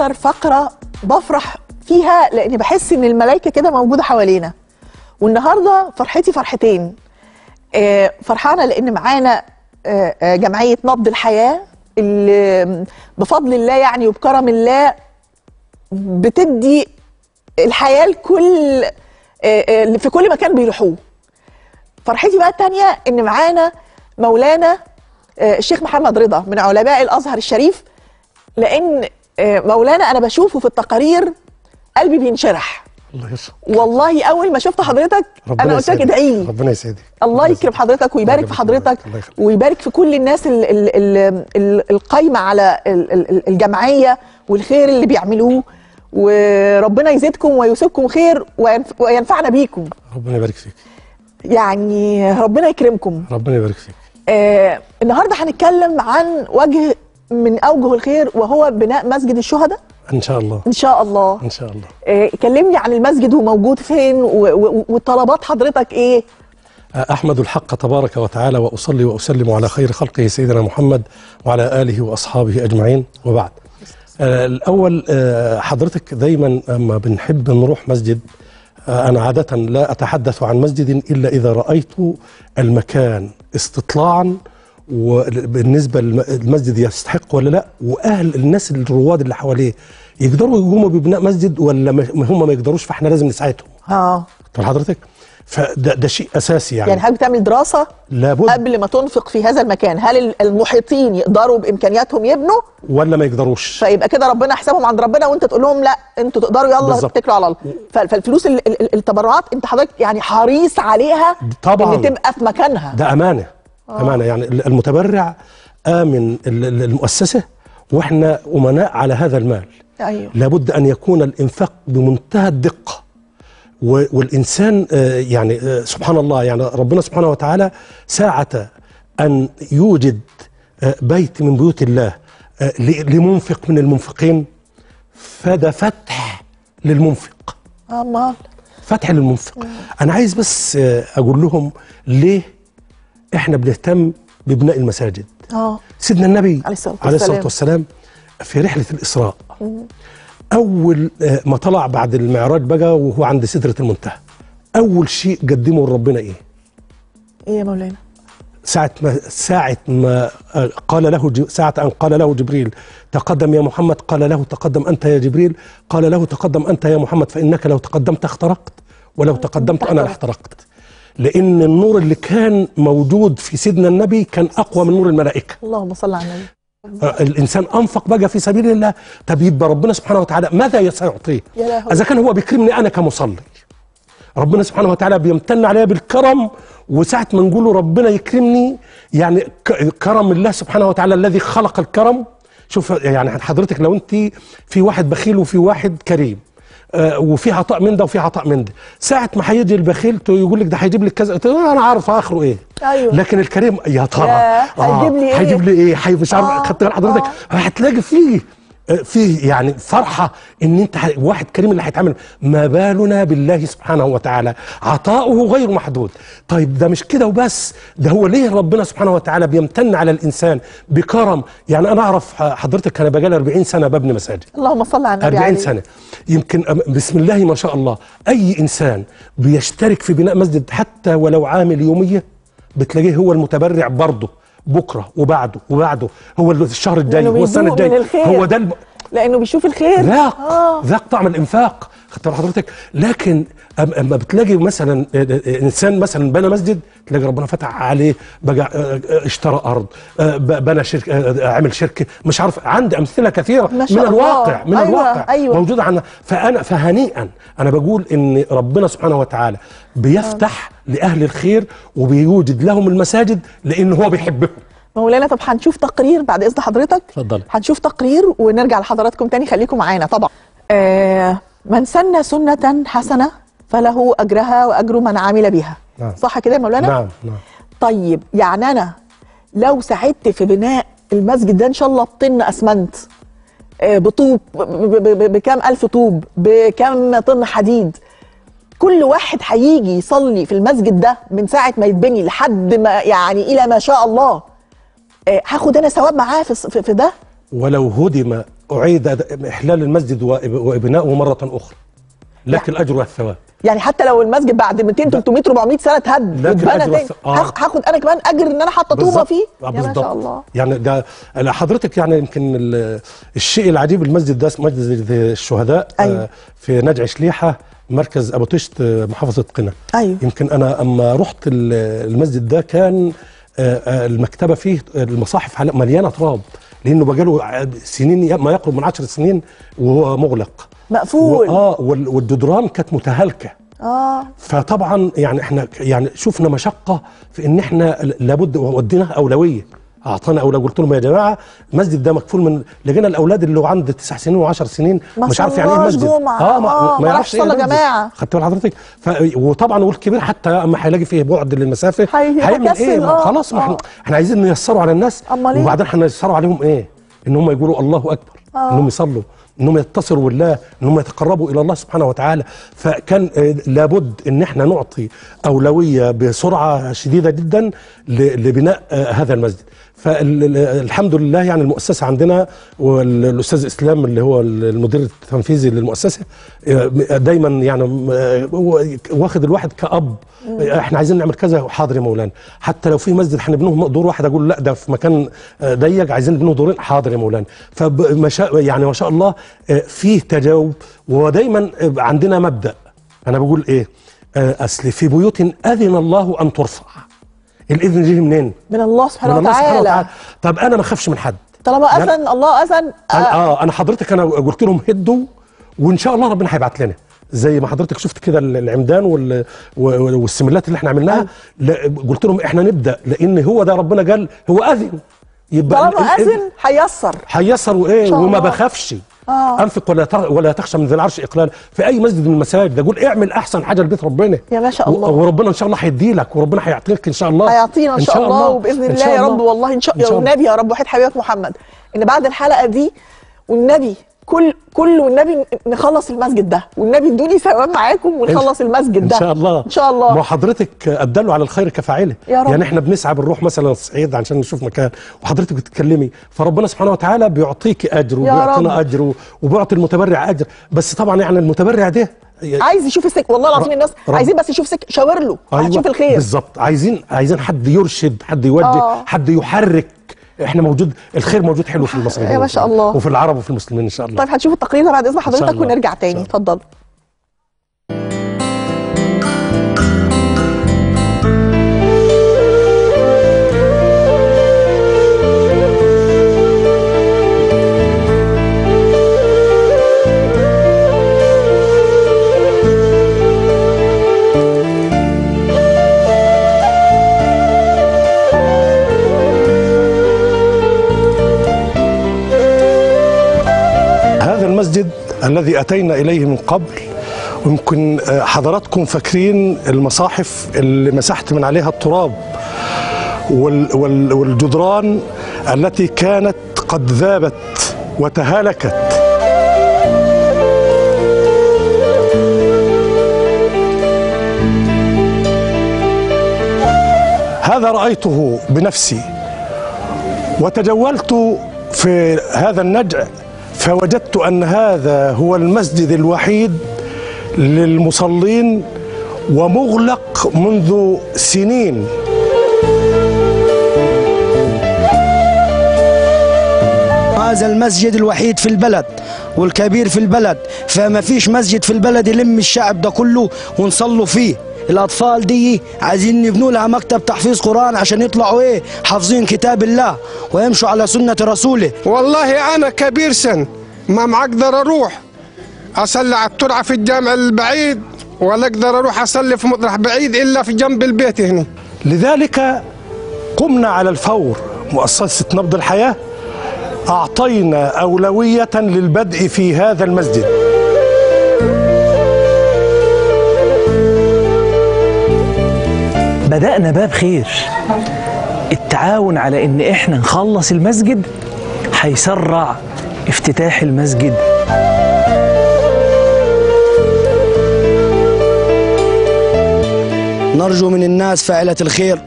اكتر فقره بفرح فيها لاني بحس ان الملائكه كده موجوده حوالينا والنهارده فرحتي فرحتين آه، فرحانه لان معانا آه، آه، جمعيه نبض الحياه اللي بفضل الله يعني وبكرم الله بتدي الحياه لكل آه، آه، في كل مكان بيروحوه فرحتي بقى التانية ان معانا مولانا آه، الشيخ محمد رضا من علماء الازهر الشريف لان آه، مولانا انا بشوفه في التقارير قلبي بينشرح الله يسعدك والله اول ما شفت حضرتك انا قلت لك يسعدك. ادعي لي ربنا يسعدك الله يكرم حضرتك ويبارك في الله حضرتك يبارك فيك. ويبارك في كل الناس ال- ال- ال- ال- القايمه على ال- ال- الجمعيه والخير اللي بيعملوه وربنا يزيدكم ويوسبكم خير وينف- وينفعنا بيكم ربنا يبارك فيك يعني ربنا يكرمكم ربنا يبارك فيك آه النهارده هنتكلم عن وجه من اوجه الخير وهو بناء مسجد الشهداء ان شاء الله ان شاء الله ان شاء الله آه كلمني عن المسجد وموجود فين و- و- وطلبات حضرتك ايه احمد الحق تبارك وتعالى واصلي واسلم على خير خلقه سيدنا محمد وعلى اله واصحابه اجمعين وبعد آه، الاول آه، حضرتك دايما اما بنحب نروح مسجد آه، انا عاده لا اتحدث عن مسجد الا اذا رايت المكان استطلاعا وبالنسبه للمسجد يستحق ولا لا واهل الناس الرواد اللي حواليه يقدروا يقوموا ببناء مسجد ولا ما- هم ما يقدروش فاحنا لازم نساعدهم اه طب حضرتك فده ده شيء اساسي يعني, يعني حضرتك تعمل دراسه لابد قبل ما تنفق في هذا المكان هل ال- المحيطين يقدروا بامكانياتهم يبنوا ولا ما يقدروش فيبقى كده ربنا حسابهم عند ربنا وانت تقول لهم لا انتوا تقدروا يلا بالظبط. اتكلوا على الله ف- فالفلوس ال- ال- التبرعات انت حضرتك يعني حريص عليها طبعاً. ان تبقى في مكانها ده امانه امانه يعني المتبرع امن ال- ال- المؤسسه واحنا امناء على هذا المال ايوه لابد ان يكون الانفاق بمنتهى الدقه و- والانسان آه، يعني آه، سبحان الله يعني ربنا سبحانه وتعالى ساعه ان يوجد آه، بيت من بيوت الله آه، ل- لمنفق من المنفقين فده فتح للمنفق امال فتح للمنفق انا عايز بس آه، اقول لهم ليه احنا بنهتم ببناء المساجد اه سيدنا النبي عليه الصلاة عليه الصلاة والسلام. والسلام في رحلة الإسراء أول آه، ما طلع بعد المعراج بقى وهو عند سدرة المنتهى أول شيء قدمه لربنا إيه؟ ايه يا مولانا ساعة ما ساعة ما آه، قال له ج- ساعة أن قال له جبريل تقدم يا محمد قال له تقدم أنت يا جبريل قال له تقدم أنت يا محمد فإنك لو تقدمت احترقت ولو تقدمت أنا لاحترقت لأن النور اللي كان موجود في سيدنا النبي كان أقوى من نور الملائكة اللهم صل على النبي آه، الانسان انفق بقى في سبيل الله طب يبقى ربنا سبحانه وتعالى ماذا سيعطيه؟ يا لهوي. اذا كان هو بيكرمني انا كمصلي ربنا سبحانه وتعالى بيمتن عليا بالكرم وساعة ما نقول له ربنا يكرمني يعني ك- كرم الله سبحانه وتعالى الذي خلق الكرم شوف يعني حضرتك لو انت في واحد بخيل وفي واحد كريم آه، وفي عطاء من ده وفي عطاء من ده ساعة ما هيجي البخيل تو- يقول لك ده هيجيب لك كذا تقول له انا عارف اخره ايه أيوة. لكن الكريم يا ترى ياه، هيجيب لي إيه؟ هيجيب لي ايه هي مش عارف آه، خدت بال حضرتك هتلاقي فيه آه، فيه يعني فرحه ان انت ح- واحد كريم اللي هيتعامل ما بالنا بالله سبحانه وتعالى عطاؤه غير محدود طيب ده مش كده وبس ده هو ليه ربنا سبحانه وتعالى بيمتن على الانسان بكرم يعني انا اعرف ح- حضرتك انا بقالي 40 سنه ببني مساجد اللهم صل على النبي 40 عليه. سنة يمكن أم- بسم الله ما شاء الله أي إنسان بيشترك في بناء مسجد حتى ولو عامل يومية بتلاقيه هو المتبرع برضه بكرة وبعده وبعده هو الشهر الجاي لأنه هو السنة بيذوق من الجاية الخير. هو ده الم... لانه بيشوف الخير ذاق اه ذاق طعم الانفاق خدت بال حضرتك لكن أم- اما بتلاقي مثلا آه، آه، انسان مثلا بنى مسجد تلاقي ربنا فتح عليه بقى آه، آه، اشترى ارض آه، ب- بنى شركه آه، آه، عمل شركه مش عارف عندي امثله كثيره ما شاء من الله. الواقع من أيوة، الواقع أيوة. موجوده عنا فانا فهنيئا انا بقول ان ربنا سبحانه وتعالى بيفتح لاهل الخير وبيوجد لهم المساجد لان هو بيحبهم مولانا طب هنشوف تقرير بعد اذن حضرتك اتفضلي. هنشوف تقرير ونرجع لحضراتكم تاني خليكم معانا طبعا آه من سن سنة حسنة فله أجرها وأجر من عمل بها نعم. صح كده يا مولانا؟ نعم نعم طيب يعني أنا لو ساعدت في بناء المسجد ده إن شاء الله بطن أسمنت آه، بطوب ب- ب- ب- بكام ألف طوب بكام طن حديد كل واحد هيجي يصلي في المسجد ده من ساعة ما يتبني لحد ما يعني إلى ما شاء الله آه، هاخد أنا ثواب معاه في في في ده ولو هدم اعيد احلال المسجد وإب- وبناؤه مره اخرى لكن الاجر والثواب يعني حتى لو المسجد بعد 200 300 400 سنه اتهد لكن واتبنى أجر تاني والث- آه. هاخ- هاخد انا كمان اجر ان انا حاطه طوبه بالظبط. فيه آه، يا ما بالظبط. شاء الله يعني ده أنا حضرتك يعني يمكن ال- الشيء العجيب المسجد ده اسمه مسجد الشهداء أيوة. آه، في نجع شليحه مركز ابو تشت آه، محافظه قنا أيوة. يمكن انا اما رحت ال- المسجد ده كان آه، آه، المكتبه فيه المصاحف على- مليانه تراب لانه بقاله ع- سنين ما يقرب من عشر سنين وهو مغلق مقفول اه وال- والجدران كانت متهالكه اه فطبعا يعني احنا يعني شفنا مشقه في ان احنا لابد ودينا اولويه اعطانا اولويه قلت لهم يا جماعه المسجد ده مكفول من لقينا الاولاد اللي هو عنده تسع سنين و10 سنين ما مش عارف يعني ايه صلاش مسجد جمعة. اه ما, آه، ما يعرفش راحش ايه صلى المسجد. جماعة. خدت بال حضرتك ف... وطبعا والكبير حتى اما هيلاقي فيه بعد للمسافه هي- هيعمل هيكسل، ايه ما آه، خلاص ما احنا آه. احنا عايزين نيسروا على الناس أمال إيه؟ وبعدين هنيسروا عليهم ايه ان هم يقولوا الله اكبر انهم يصلوا انهم يتصلوا بالله انهم يتقربوا الى الله سبحانه وتعالى فكان آه، لابد ان احنا نعطي اولويه بسرعه شديده جدا ل- لبناء آه، هذا المسجد فالحمد لله يعني المؤسسه عندنا والاستاذ اسلام اللي هو المدير التنفيذي للمؤسسه آه، دايما يعني آه، هو واخد الواحد كاب آه، احنا عايزين نعمل كذا حاضر يا مولانا حتى لو في مسجد هنبنوه دور واحد اقول لا ده في مكان آه، ضيق عايزين نبنوه دورين حاضر يا مولانا فما شاء يعني ما شاء الله آه، فيه تجاوب ودايما آه، عندنا مبدا انا بقول ايه آه، اصل في بيوت اذن الله ان ترفع الاذن جه منين؟ من الله سبحانه من الله سبحانه وتعالى وتعالى طب انا ما اخافش من حد طالما يعني- اذن الله اذن أنا آه. اه انا حضرتك انا قلت لهم هدوا وان شاء الله ربنا هيبعت لنا زي ما حضرتك شفت كده العمدان وال... و- والسملات اللي احنا عملناها لا قلت لهم احنا نبدا لان هو ده ربنا قال هو اذن يبقى طالما ال- ال- اذن هيسر هيسر وايه شاء وما الله. بخافش آه. انفق ولا تغ- ولا تخشى من ذي العرش اقلال في اي مسجد من المساجد اقول اعمل احسن حاجه لبيت ربنا يا ما شاء الله. و- وربنا ان شاء الله هيدي لك وربنا هيعطيك ان شاء الله هيعطينا ان شاء الله وباذن إن الله شاء يا رب والله ان شاء إن شاء الله الله. والنبي يا رب وحيد حبيبك محمد ان بعد الحلقه دي والنبي كل كل والنبي نخلص المسجد ده والنبي ادوني ثواب معاكم ونخلص المسجد ده ان شاء الله ان شاء الله ما حضرتك الدل على الخير كفاعله يا رب. يعني احنا بنسعى بنروح مثلا الصعيد عشان نشوف مكان وحضرتك بتتكلمي فربنا سبحانه وتعالى بيعطيك اجر يا وبيعطينا رب. اجر و- وبيعطي المتبرع اجر بس طبعا يعني المتبرع ده عايز يشوف السك والله العظيم رب- الناس رب. عايزين بس يشوف سك شاور له هتشوف الخير بالظبط عايزين عايزين حد يرشد حد يوجه آه. حد يحرك احنا موجود الخير موجود حلو في المصريين يا ما شاء الله. وفي العرب وفي المسلمين ان شاء الله طيب هتشوف التقرير ده بعد اذن شاء حضرتك الله. ونرجع إن تاني شاء الله. اتفضل هذا المسجد الذي أتينا إليه من قبل ويمكن آه، حضراتكم فاكرين المصاحف اللي مسحت من عليها التراب وال وال والجدران التي كانت قد ذابت وتهالكت هذا رأيته بنفسي وتجولت في هذا النجع فوجدت ان هذا هو المسجد الوحيد للمصلين ومغلق منذ سنين هذا المسجد الوحيد في البلد والكبير في البلد فما فيش مسجد في البلد يلم الشعب ده كله ونصلوا فيه الاطفال دي عايزين يبنوا لها مكتب تحفيظ قران عشان يطلعوا ايه حافظين كتاب الله ويمشوا على سنه رسوله والله انا كبير سن ما معقدر اروح اصلي على الترعه في الجامع البعيد ولا اقدر اروح اصلي في مطرح بعيد الا في جنب البيت هنا لذلك قمنا على الفور مؤسسه نبض الحياه اعطينا اولويه للبدء في هذا المسجد بدأنا باب خير التعاون على ان احنا نخلص المسجد هيسرع افتتاح المسجد نرجو من الناس فاعله الخير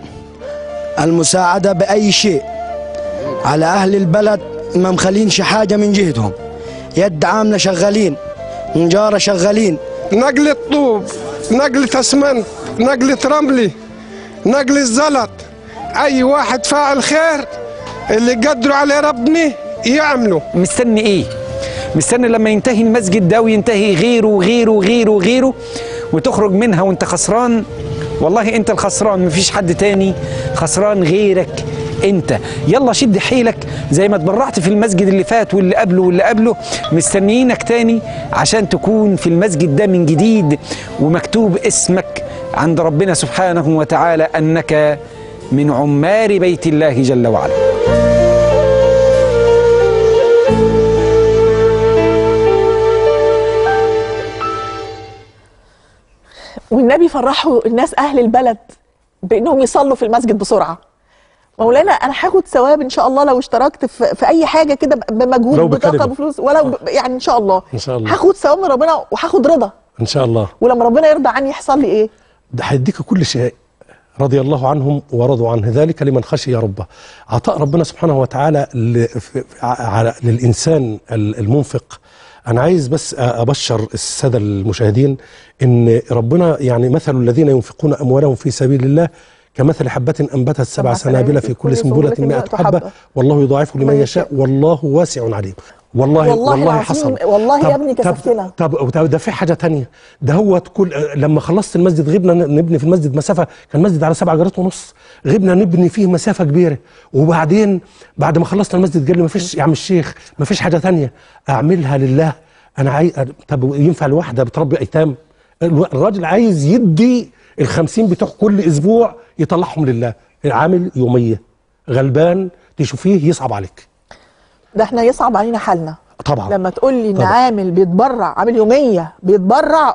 المساعده باي شيء على اهل البلد ما مخلينش حاجه من جهدهم يد عامله شغالين نجاره شغالين نقل الطوب نقل اسمنت نقل رملي نقل الزلط اي واحد فاعل خير اللي قدروا عليه ربنا يعملوا مستني ايه مستني لما ينتهي المسجد ده وينتهي غيره وغيره وغيره وغيره وتخرج منها وانت خسران والله انت الخسران مفيش حد تاني خسران غيرك انت يلا شد حيلك زي ما اتبرعت في المسجد اللي فات واللي قبله واللي قبله مستنيينك تاني عشان تكون في المسجد ده من جديد ومكتوب اسمك عند ربنا سبحانه وتعالى انك من عمار بيت الله جل وعلا والنبي فرحوا الناس اهل البلد بانهم يصلوا في المسجد بسرعه مولانا انا هاخد ثواب ان شاء الله لو اشتركت في, في اي حاجه كده بمجهود لو بطاقه بكلمة. بفلوس ولو ب... يعني ان شاء الله إن شاء الله. هاخد ثواب من ربنا وهاخد رضا ان شاء الله ولما ربنا يرضى عني يحصل لي ايه ده هيديك كل شيء رضي الله عنهم ورضوا عنه ذلك لمن خشي ربه عطاء ربنا سبحانه وتعالى ل- في- على- للإنسان ال- المنفق أنا عايز بس أبشر السادة المشاهدين إن ربنا يعني مثل الذين ينفقون أموالهم في سبيل الله كمثل حبة أنبتت سبع سنابل في كل سنبلة مئة حبة والله يضاعفه لمن يشاء والله واسع عليم والله والله والله العظيم، حصل والله يا طب- ابني طب- كسفتنا. طب طب ده في حاجه تانية ده هو كل لما خلصت المسجد غبنا ن- نبني في المسجد مسافه كان المسجد على سبع جرات ونص غبنا نبني فيه مسافه كبيره وبعدين بعد ما خلصنا المسجد قال لي ما فيش يا عم الشيخ ما فيش حاجه تانية اعملها لله انا عايز طب ينفع الواحده بتربي ايتام الو- الراجل عايز يدي الخمسين بتوع كل اسبوع يطلعهم لله عامل يوميه غلبان تشوفيه يصعب عليك ده احنا يصعب علينا حالنا طبعا لما تقول لي ان طبعا. عامل بيتبرع عامل يوميه بيتبرع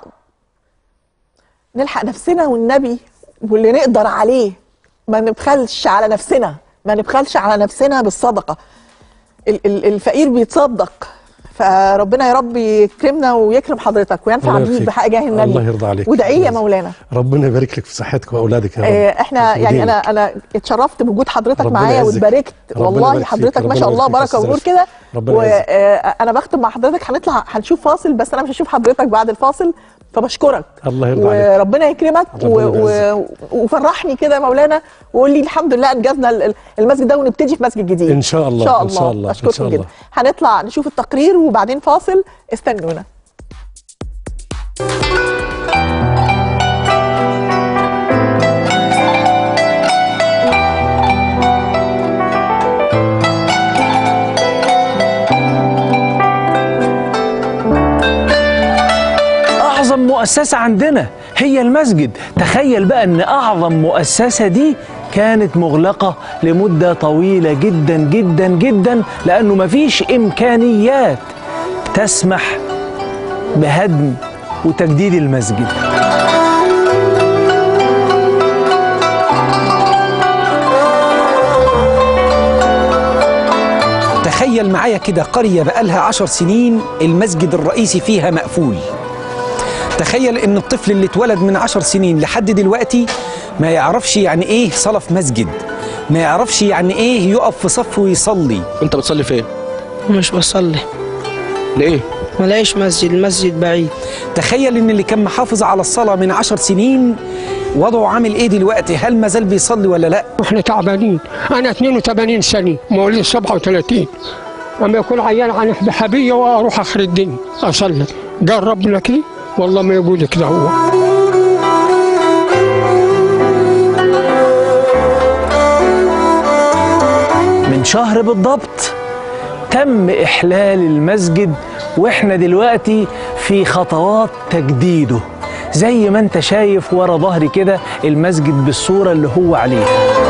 نلحق نفسنا والنبي واللي نقدر عليه ما نبخلش على نفسنا ما نبخلش على نفسنا بالصدقه ال- ال- الفقير بيتصدق فربنا يا رب يكرمنا ويكرم حضرتك وينفع الله بيك يرضيك. بحق جاه النبي الله يرضى عليك. وادعي لي يا مولانا ربنا يبارك لك في صحتك واولادك يا رب آه، احنا يعني ودينك. انا انا اتشرفت بوجود حضرتك ربنا معايا يعزك. واتباركت ربنا والله يبارك فيك. حضرتك ما ربنا شاء الله يبارك فيك بركه يا ونور أستاذ كده ربنا يعزك. وانا بختم مع حضرتك هنطلع هنشوف فاصل بس انا مش هشوف حضرتك بعد الفاصل فبشكرك الله يرضى عليك وربنا يكرمك و... ربنا و... وفرحني كده يا مولانا وقول لي الحمد لله انجزنا ال- ال- المسجد ده ونبتدي في مسجد جديد إن شاء الله، ان شاء إن الله شاء الله، إن اشكركم شاء جدا الله. هنطلع نشوف التقرير وبعدين فاصل استنونا أعظم مؤسسة عندنا هي المسجد تخيل بقى أن أعظم مؤسسة دي كانت مغلقة لمدة طويلة جدا جدا جدا لأنه مفيش إمكانيات تسمح بهدم وتجديد المسجد تخيل معايا كده قرية بقالها عشر سنين المسجد الرئيسي فيها مقفول تخيل ان الطفل اللي اتولد من عشر سنين لحد دلوقتي ما يعرفش يعني ايه صلاة في مسجد ما يعرفش يعني ايه يقف في صف ويصلي انت بتصلي فين؟ مش بصلي ليه؟ ملاقيش مسجد المسجد بعيد تخيل ان اللي كان محافظ على الصلاة من عشر سنين وضعه عامل ايه دلوقتي هل ما زال بيصلي ولا لا واحنا تعبانين انا 82 سنه مواليد 37 اما يكون عيان عن بحبيه واروح اخر الدنيا اصلي قال ربنا كده والله ما يقول كده هو من شهر بالضبط تم إحلال المسجد وإحنا دلوقتي في خطوات تجديده زي ما انت شايف ورا ظهري كده المسجد بالصورة اللي هو عليها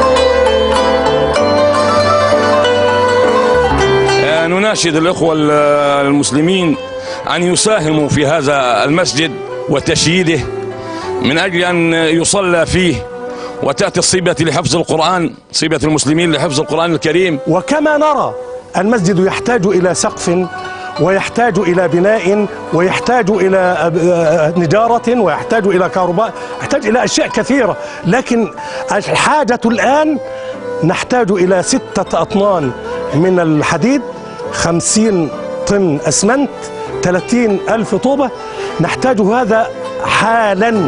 آه، نناشد الإخوة ال- المسلمين أن يساهموا في هذا المسجد وتشييده من أجل أن يصلى فيه وتأتي الصيبة لحفظ القرآن صيبة المسلمين لحفظ القرآن الكريم وكما نرى المسجد يحتاج إلى سقف ويحتاج إلى بناء ويحتاج إلى أب- نجارة ويحتاج إلى كهرباء يحتاج إلى أشياء كثيرة لكن الحاجة الآن نحتاج إلى ستة أطنان من الحديد خمسين طن أسمنت 30 ألف طوبة نحتاج هذا حالا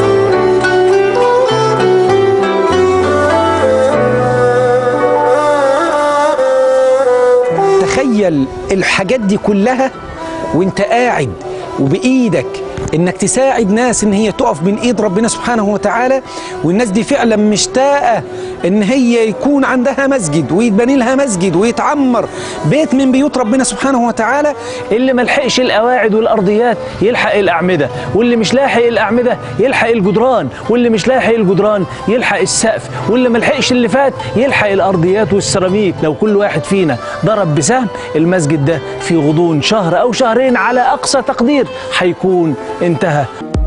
تخيل الحاجات دي كلها وانت قاعد وبايدك انك تساعد ناس ان هي تقف من ايد ربنا سبحانه وتعالى والناس دي فعلا مشتاقه ان هي يكون عندها مسجد ويتبني لها مسجد ويتعمر بيت من بيوت ربنا سبحانه وتعالى اللي ما لحقش القواعد والارضيات يلحق الاعمده واللي مش لاحق الاعمده يلحق الجدران واللي مش لاحق الجدران يلحق السقف واللي ما لحقش اللي فات يلحق الارضيات والسيراميك لو كل واحد فينا ضرب بسهم المسجد ده في غضون شهر او شهرين على اقصى تقدير هيكون انتهى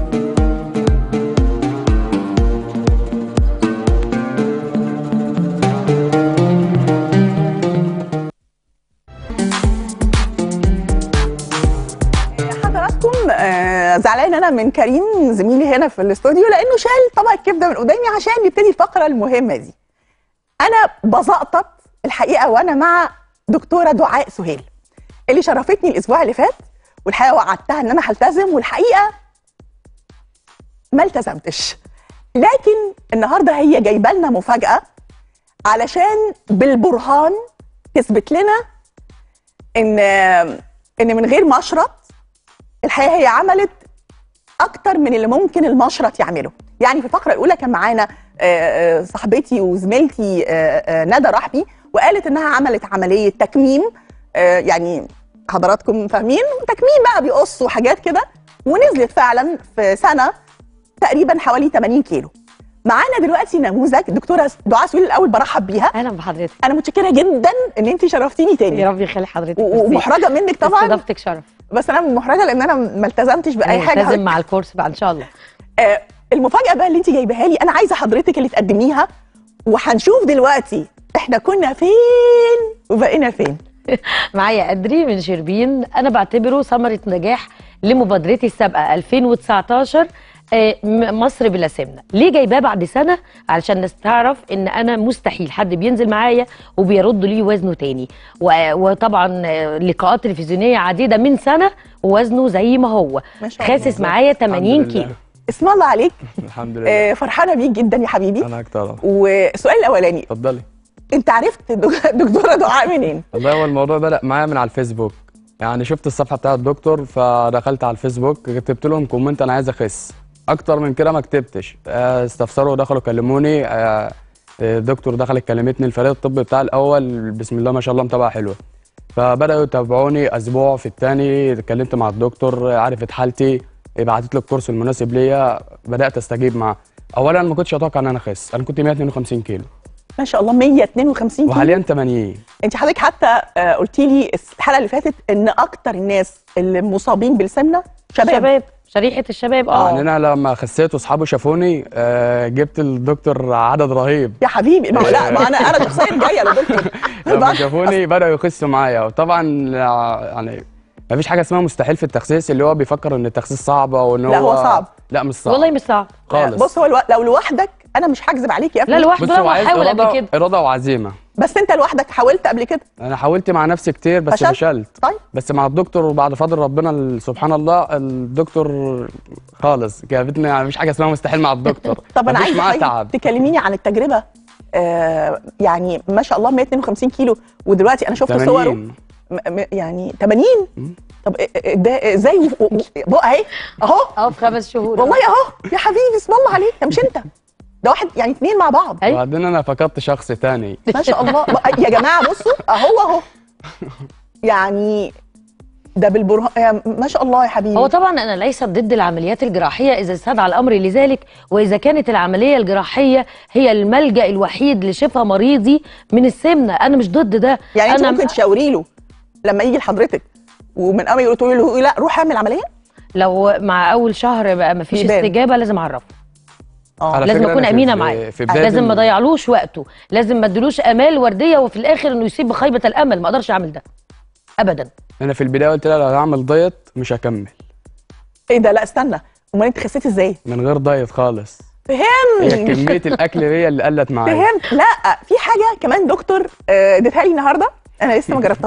حضراتكم آه، زعلان انا من كريم زميلي هنا في الاستوديو لانه شال طبق الكبده من قدامي عشان يبتدي الفقره المهمه دي انا بزقطط الحقيقه وانا مع دكتوره دعاء سهيل اللي شرفتني الاسبوع اللي فات والحقيقه وعدتها ان انا هلتزم والحقيقه ما التزمتش لكن النهارده هي جايبه لنا مفاجاه علشان بالبرهان تثبت لنا ان ان من غير مشرط الحقيقه هي عملت اكتر من اللي ممكن المشرط يعمله يعني في الفقره الاولى كان معانا آه، آه، صاحبتي وزميلتي آه، آه، ندى رحبي وقالت انها عملت عمليه تكميم آه، يعني حضراتكم فاهمين تكميم بقى بيقص وحاجات كده ونزلت فعلا في سنه تقريبا حوالي 80 كيلو معانا دلوقتي نموذج دكتوره دعاء سهيل الاول برحب بيها اهلا بحضرتك انا متشكره جدا ان انت شرفتيني تاني يا رب يخلي حضرتك و- ومحرجه منك طبعا استضافتك شرف بس انا محرجه لان انا ما التزمتش باي حاجه لازم مع الكورس بقى ان شاء الله آه المفاجاه بقى اللي انت جايباها لي انا عايزه حضرتك اللي تقدميها وهنشوف دلوقتي احنا كنا فين وبقينا فين معايا أدري من شربين أنا بعتبره ثمرة نجاح لمبادرتي السابقة 2019 آه، م- مصر بلا سمنة ليه جايباه بعد سنة علشان الناس تعرف ان انا مستحيل حد بينزل معايا وبيرد لي وزنه تاني و- وطبعا آه، لقاءات تلفزيونية عديدة من سنة ووزنه زي ما هو ما شاء الله. خاسس معايا 80 لله. كيلو اسم الله عليك الحمد لله آه فرحانه بيك جدا يا حبيبي انا اكتر والسؤال الاولاني اتفضلي انت عرفت دك- دكتوره دعاء منين والله هو الموضوع بدأ معايا من على الفيسبوك يعني شفت الصفحه بتاعت الدكتور فدخلت على الفيسبوك كتبت لهم كومنت انا عايز اخس اكتر من كده ما كتبتش آه، استفسروا ودخلوا كلموني آه، الدكتور دخلت كلمتني الفريق الطبي بتاع الاول بسم الله ما شاء الله متابعه حلوه فبداوا يتابعوني اسبوع في الثاني اتكلمت مع الدكتور عرفت حالتي بعتت لي الكورس المناسب ليا بدات استجيب معاه اولا ما كنتش اتوقع ان انا اخس انا كنت 152 كيلو ما شاء الله 152 كيلو وحاليا 80 انت حضرتك حتى آه، قلتي لي الحلقه اللي فاتت ان اكتر الناس اللي مصابين بالسمنه شباب شباب شريحة الشباب يعني انا لما خسيت واصحابي شافوني آه، جبت الدكتور عدد رهيب يا حبيبي ما هو لا ما انا انا شخصيا جايه لدكتور لما شافوني بداوا يخسوا معايا وطبعا آه، يعني ما فيش حاجه اسمها مستحيل في التخسيس اللي هو بيفكر ان التخسيس صعب او ان هو لا، هو صعب. لا مش صعب والله مش صعب خالص بص هو الو... لو لوحدك انا مش هكذب عليك يا ابني لا، لوحده بص لا، هو هو عايز حاول قبل إرادة- كده. اراده وعزيمه بس انت لوحدك حاولت قبل كده انا حاولت مع نفسي كتير بس فشلت؟ فشلت طيب بس مع الدكتور وبعد فضل ربنا ال- سبحان الله الدكتور خالص جابتني يعني مفيش حاجه اسمها مستحيل مع الدكتور طب انا مفيش عايزه معاه حضرتك تعب تكلميني عن التجربه آه يعني ما شاء الله 152 كيلو ودلوقتي انا شفت 80. صوره م- م- يعني 80 طب إيه- إيه ده ازاي و- و- بقى اهي اهو اه في خمس شهور والله اهو يا حبيبي اسم الله عليك ده مش انت ده واحد يعني اثنين مع بعض وبعدين انا فقدت شخص تاني ما شاء الله بقى- يا جماعه بصوا اهو اهو يعني ده بالبرهان يا- ما شاء الله يا حبيبي هو طبعا انا ليست ضد العمليات الجراحيه اذا استدعى الامر لذلك واذا كانت العمليه الجراحيه هي الملجا الوحيد لشفاء مريضي من السمنه انا مش ضد ده يعني انت انا ممكن تشاوري له لما يجي لحضرتك ومن اول يقول تقولي له لا روح اعمل عمليه لو مع اول شهر بقى مفيش بيبان. استجابه لازم اعرفه على لازم فكرة اكون أنا في- امينه في- معاه في بداية لازم ما ال- اضيعلوش وقته لازم ما ادلوش امال ورديه وفي الاخر انه يصيب بخيبه الامل ما اقدرش اعمل ده ابدا انا في البدايه قلت لها لو هعمل دايت مش هكمل ايه ده لا استنى امال انت خسيتي ازاي من غير دايت خالص هي فهمت كميه الاكل هي اللي قلت معايا فهمت لا في حاجه كمان دكتور آه، اديتها لي النهارده انا لسه ما جربتهاش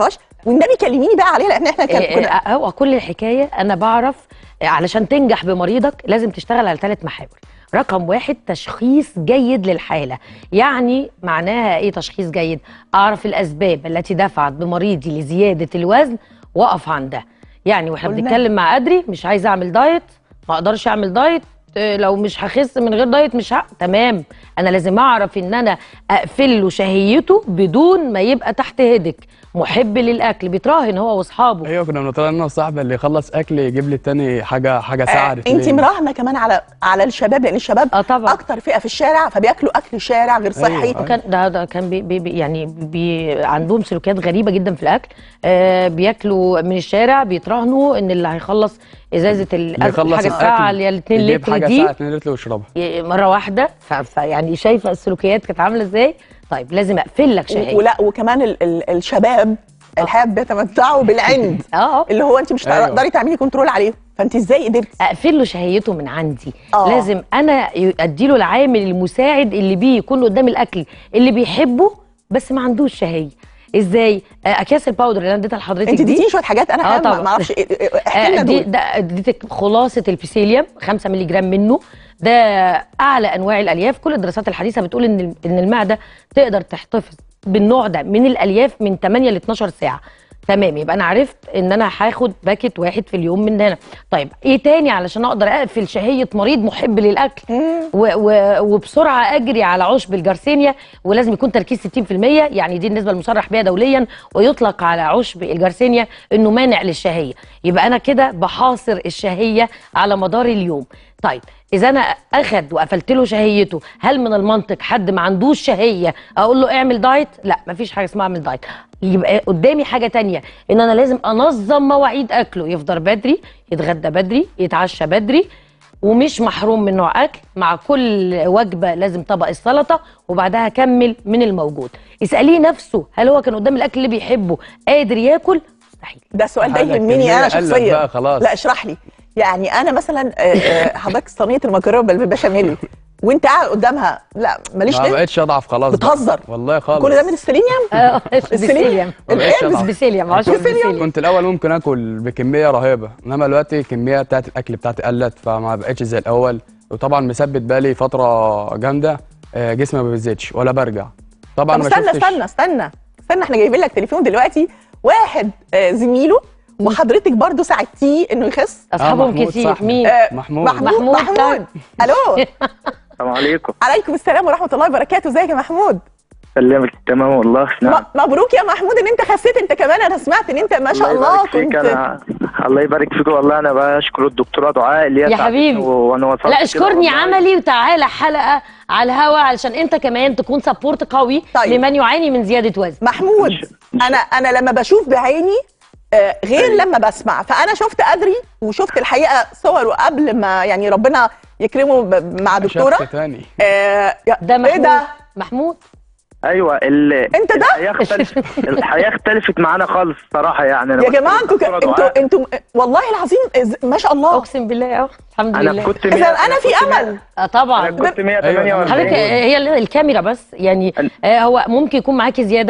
والنبي كلميني بقى عليها لان احنا كان- إيه، كنا إيه، هو كل الحكايه انا بعرف إيه، علشان تنجح بمريضك لازم تشتغل على ثلاث محاور رقم واحد تشخيص جيد للحاله يعني معناها ايه تشخيص جيد اعرف الاسباب التي دفعت بمريضي لزياده الوزن واقف عندها يعني واحنا قلنا. بنتكلم مع ادري مش عايزه اعمل دايت ما اقدرش اعمل دايت إيه، لو مش هخس من غير دايت مش ه... تمام انا لازم اعرف ان انا اقفل له شهيته بدون ما يبقى تحت هدك محب للاكل بيتراهن هو واصحابه ايوه كنا بنطلع انا وصاحبي اللي يخلص اكل يجيب لي التاني حاجه حاجه ساعه انت رجلين. مراهنه كمان على على الشباب لان الشباب اه طبعا اكتر فئه في الشارع فبياكلوا اكل شارع غير صحي وكان ده ده كان بي بي بي- يعني بي عندهم سلوكيات غريبه جدا في الاكل آه بياكلوا من الشارع بيتراهنوا ان اللي هيخلص ازازه ال- اللي يخلص حاجه الساعه اللي هي ال 2 يجيب لتر حاجه دي ساعه 2 لتر ويشربها ي- مره واحده ف- فيعني شايفه السلوكيات كانت عامله ازاي طيب لازم اقفل لك شهيه ولا وكمان ال ال الشباب الحقيقه بيتمتعوا بالعند اه اللي هو انت مش أيوة. تقدري تعملي كنترول عليه فانت ازاي قدرتي اقفل له شهيته من عندي آه. لازم انا ادي له العامل المساعد اللي بيه يكون قدام الاكل اللي بيحبه بس ما عندوش شهيه ازاي آه، اكياس الباودر اللي انا اديتها لحضرتك انت دي اديتيني شويه حاجات انا اه حقيقة ما طبعا ما اعرفش إيه- إيه- احكي لنا آه، دي دول ده اديتك خلاصه البيسيليوم 5 مللي جرام منه ده اعلى انواع الالياف كل الدراسات الحديثه بتقول ان ان المعده تقدر تحتفظ بالنوع ده من الالياف من 8 ل 12 ساعه تمام يبقى انا عرفت ان انا هاخد باكت واحد في اليوم من هنا طيب ايه تاني علشان اقدر اقفل شهيه مريض محب للاكل و و وبسرعه اجري على عشب الجرسينيا ولازم يكون تركيز 60% يعني دي النسبه المصرح بها دوليا ويطلق على عشب الجرسينيا انه مانع للشهيه يبقى انا كده بحاصر الشهيه على مدار اليوم طيب اذا انا اخد وقفلت له شهيته هل من المنطق حد ما عندوش شهيه اقول له اعمل دايت لا مفيش حاجه اسمها اعمل دايت يبقى قدامي حاجه تانية ان انا لازم انظم مواعيد اكله يفطر بدري يتغدى بدري يتعشى بدري ومش محروم من نوع اكل مع كل وجبه لازم طبق السلطه وبعدها كمل من الموجود اساليه نفسه هل هو كان قدام الاكل اللي بيحبه قادر ياكل ده السؤال ده حاجة يهمني كمية انا قلت شخصيا بقى خلاص. لا اشرح لي يعني انا مثلا آه، آه، حضرتك صينيه المكرونه بالبشاميل وانت قاعد قدامها لا ماليش ما ليه بقتش اضعف خلاص بقى. بتهزر. والله خالص كل ده من السيلينيوم اه البسيليوم ما بقتش البس أضعف. بسيليوم عشان كنت- بسيليوم كنت الاول ممكن اكل بكميه رهيبه انما دلوقتي الكميه بتاعت الاكل بتاعتي قلت فما بقتش زي الاول وطبعا مثبت بالي فتره جامده آه، جسمي ما بيزيدش ولا برجع طبعا طب ما استنى شفتش استنى استنى استنى احنا جايبين لك تليفون دلوقتي واحد آه، زميله وحضرتك برضو ساعدتيه انه يخس اصحابهم محمود كتير صاحبي. مين آه، محمود. محمود محمود محمود الو السلام عليكم عليكم السلام ورحمه الله وبركاته ازيك يا محمود سلمك تمام والله نعم م- مبروك يا محمود ان انت خسيت انت كمان انا سمعت ان انت ما شاء الله يبارك فيك كنت انا الله يبارك فيك والله انا بشكر الدكتوره دعاء اللي هي يا ساعدتني حبيبي. و- وانا وصلت لا كده اشكرني والله. عملي وتعالى حلقه على الهوا علشان انت كمان تكون سبورت قوي طيب. لمن يعاني من زياده وزن محمود انا انا لما بشوف بعيني آه، غير لما بسمع فانا شفت ادري وشفت الحقيقه صوره قبل ما يعني ربنا يكرمه ب- مع دكتوره شفت تاني آه، يا- ده ايه محمود ده محمود ايوه ال... انت ده؟ الحياه اختلفت الحياه اختلفت معانا خالص الصراحه يعني أنا يا بشكر جماعه انتوا ك- الدكتورة انتوا دعاء. انتوا والله العظيم إز- ما شاء الله اقسم بالله اه الحمد انا لله كنت اذا انا في كنت مية- امل آه طبعا انا كنت أيوة، 148 حضرتك هي ال- الكاميرا بس يعني آه هو ممكن يكون معاكي زياده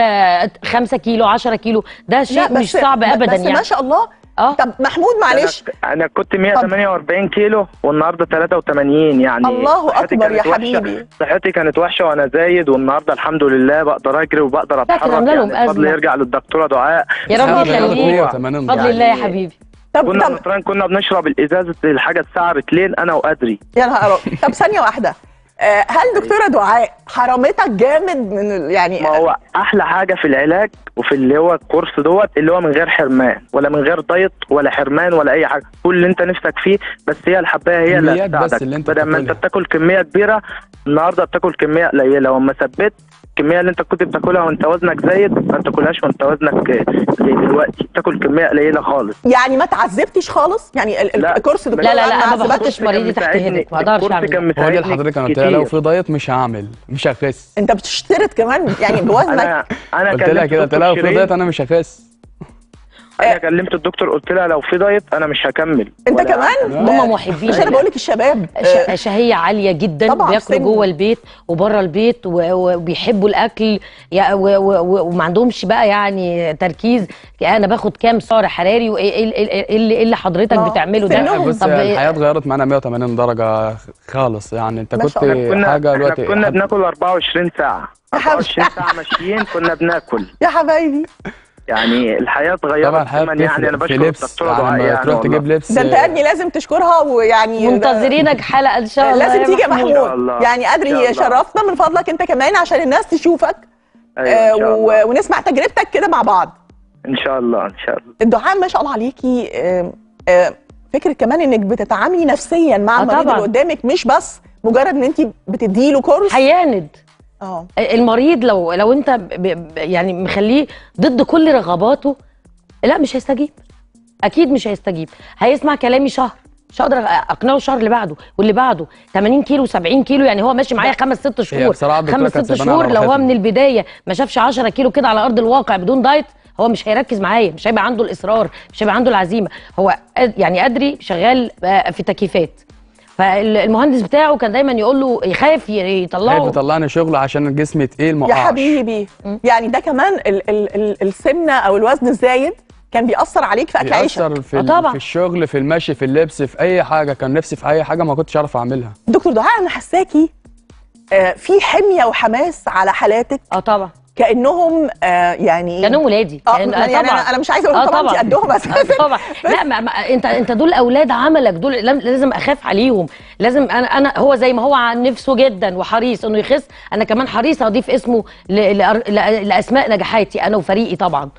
5 كيلو 10 كيلو ده شيء مش صعب ابدا بس يعني ما شاء الله اه طب محمود معلش انا انا كنت 148 كيلو والنهارده 83 يعني الله صحتي أكبر يا كانت وحشة. حبيبي. صحتي كانت وحشه وانا زايد والنهارده الحمد لله بقدر اجري وبقدر كان اتحرك عاملة لهم يعني الفضل أزمة. يرجع للدكتوره دعاء يا رب أنا يخليك 180 بفضل الله يا حبيبي طب كنا طب بنتران كنا بنشرب الازازه الحاجه الساعه رتلين انا وادري يا نهار أبيض. طب ثانيه واحده آه، هل دكتوره دعاء حرمتك جامد من ال- يعني ما هو احلى حاجه في العلاج وفي اللي هو الكورس دوت اللي هو من غير حرمان ولا من غير دايت ولا حرمان ولا اي حاجه كل اللي انت نفسك فيه بس هي الحبايه هي اللي كميات بس هتساعدك اللي انت بدل ما انت بتاكلها. بتاكل كميه كبيره النهارده بتاكل كميه قليله وما ثبت الكميه اللي انت كنت بتاكلها وانت وزنك زايد ما تاكلهاش وانت وزنك زي دلوقتي تاكل كميه قليله خالص يعني ما تعذبتش خالص يعني ال- ال- لا. الكورس دكتور لا لا لا ما انا عذبكش؟ بحطش مريضي تحت مساعدني. هدك ما اقدرش الكورس اعمل كان ده. هو دي مساعدني اللي حضرتك انا قلت لها كتير. لو في دايت مش هعمل مش هخس انت بتشترط كمان يعني بوزنك انا انا قلت لها كلمت كده قلت دكتور لها لو في شيرين. دايت انا مش هخس انا كلمت الدكتور قلت لها لو في دايت انا مش هكمل انت ولا كمان هم محبين مش انا لله. بقول لك الشباب ش- شهيه عاليه جدا طبعاً، بياكلوا سن. جوه البيت وبره البيت و- وبيحبوا الاكل يا- و- و- و- وما عندهمش بقى يعني تركيز انا باخد كام سعر حراري وايه إيه- إيه- إيه اللي إيه اللي حضرتك بتعمله ده بص طب إيه- الحياه اتغيرت معانا 180 درجه خالص يعني انت ما كنت شاء الله. كنا حاجه احنا دلوقتي كنا حد- بناكل 24 ساعه 24 ساعه ماشيين كنا بناكل يا حبايبي يعني الحياه اتغيرت طبعا الحياه تماماً يعني انا بتفرق في بشكر لبس الدكتوره يعني دعاء لما يعني تروح تجيب والله. لبس ده انت يا ابني لازم تشكرها ويعني منتظرينك حلقه ان شاء الله لازم يا تيجي يا محمود. محمود يعني إن شاء ادري الله. شرفنا من فضلك انت كمان عشان الناس تشوفك أيوة، آه، إن شاء و- ونسمع تجربتك كده مع بعض ان شاء الله ان شاء الله الدعاء ما شاء الله عليكي آه، آه، فكره كمان انك بتتعاملي نفسيا مع آه، المريض طبعاً. اللي قدامك مش بس مجرد ان انت بتديله كورس هيعند اه المريض لو لو انت ب ب يعني مخليه ضد كل رغباته لا مش هيستجيب اكيد مش هيستجيب هيسمع كلامي شهر مش هقدر اقنعه الشهر اللي بعده واللي بعده 80 كيلو 70 كيلو يعني هو ماشي معايا خمس ست شهور بصراحة الدكتورة خمس كانت ست سايبانا شهور على لو هو راحتنا. من البدايه ما شافش 10 كيلو كده على ارض الواقع بدون دايت هو مش هيركز معايا مش هيبقى عنده الاصرار مش هيبقى عنده العزيمه هو أد- يعني ادري شغال آه، في تكييفات فالمهندس بتاعه كان دايما يقول له يخاف ي- يطلعه خايف يطلعني شغل عشان الجسم تقيل ما يا اقعش حبيبي يعني ده كمان ال ال ال السمنه او الوزن الزايد كان بيأثر عليك في اكل عيشك بيأثر في, ال- في الشغل في المشي في اللبس في اي حاجه كان نفسي في اي حاجه ما كنتش اعرف اعملها دكتور دعاء انا حساكي آه، في حميه وحماس على حالاتك اه طبعا كانهم آه يعني كانهم ولادي اه كان- يعني انا انا مش عايزه اقول آه طبعا انت قدهم اساسا آه طبعا لا ما ما انت انت دول اولاد عملك دول لم- لازم اخاف عليهم لازم انا انا هو زي ما هو عن نفسه جدا وحريص انه يخس انا كمان حريصه اضيف اسمه ل- لأر- ل- لاسماء نجاحاتي انا وفريقي طبعا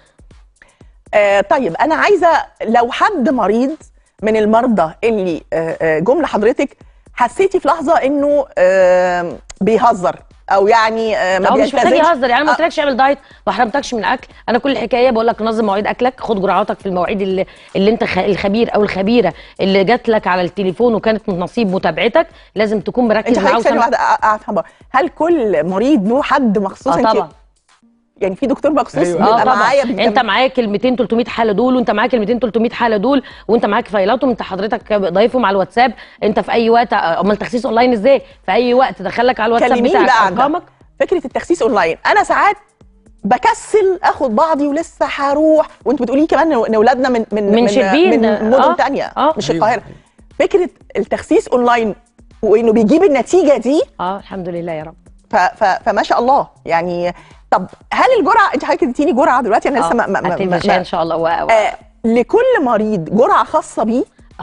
آه طيب انا عايزه لو حد مريض من المرضى اللي آه آه، جم لحضرتك حسيتي في لحظه انه آه بيهزر او يعني آه ما هو مش محتاج بيلتزمش. يهزر يعني ما قلتلكش اعمل دايت ما حرمتكش من اكل انا كل الحكايه بقول لك نظم مواعيد اكلك خد جرعاتك في المواعيد اللي, اللي انت خ- الخبير او الخبيره اللي جات لك على التليفون وكانت من نصيب متابعتك لازم تكون مركز انت معاه حضرتك ثانيه وسامع- واحده أ- افهم بقى هل كل مريض له حد مخصوص اه انت طبعا يعني في دكتور مخصوص اه بيبقى طبعا معايا بيتم- انت معاك ال 200 300 حاله دول وانت معاك ال 200 300 حاله دول وانت معاك فايلاتهم انت حضرتك ضايفهم على الواتساب انت في اي وقت امال تخسيس اونلاين ازاي في اي وقت دخلك على الواتساب كلميني بتاعك بقى عن ده. ارقامك فكره التخسيس اونلاين انا ساعات بكسل اخد بعضي ولسه هروح وانت بتقولي كمان ان اولادنا من من من شربين، من مدن آه، تانية آه. مش أيوة. القاهره فكره التخسيس اونلاين وانه بيجيب النتيجه دي اه الحمد لله يا رب ف ف فما شاء الله يعني طب هل الجرعه انت حضرتك اديتيني جرعه دلوقتي انا لسه آه، ما ما ما- هتبقى ما- ان شاء الله و... و... آه لكل مريض جرعه خاصه بيه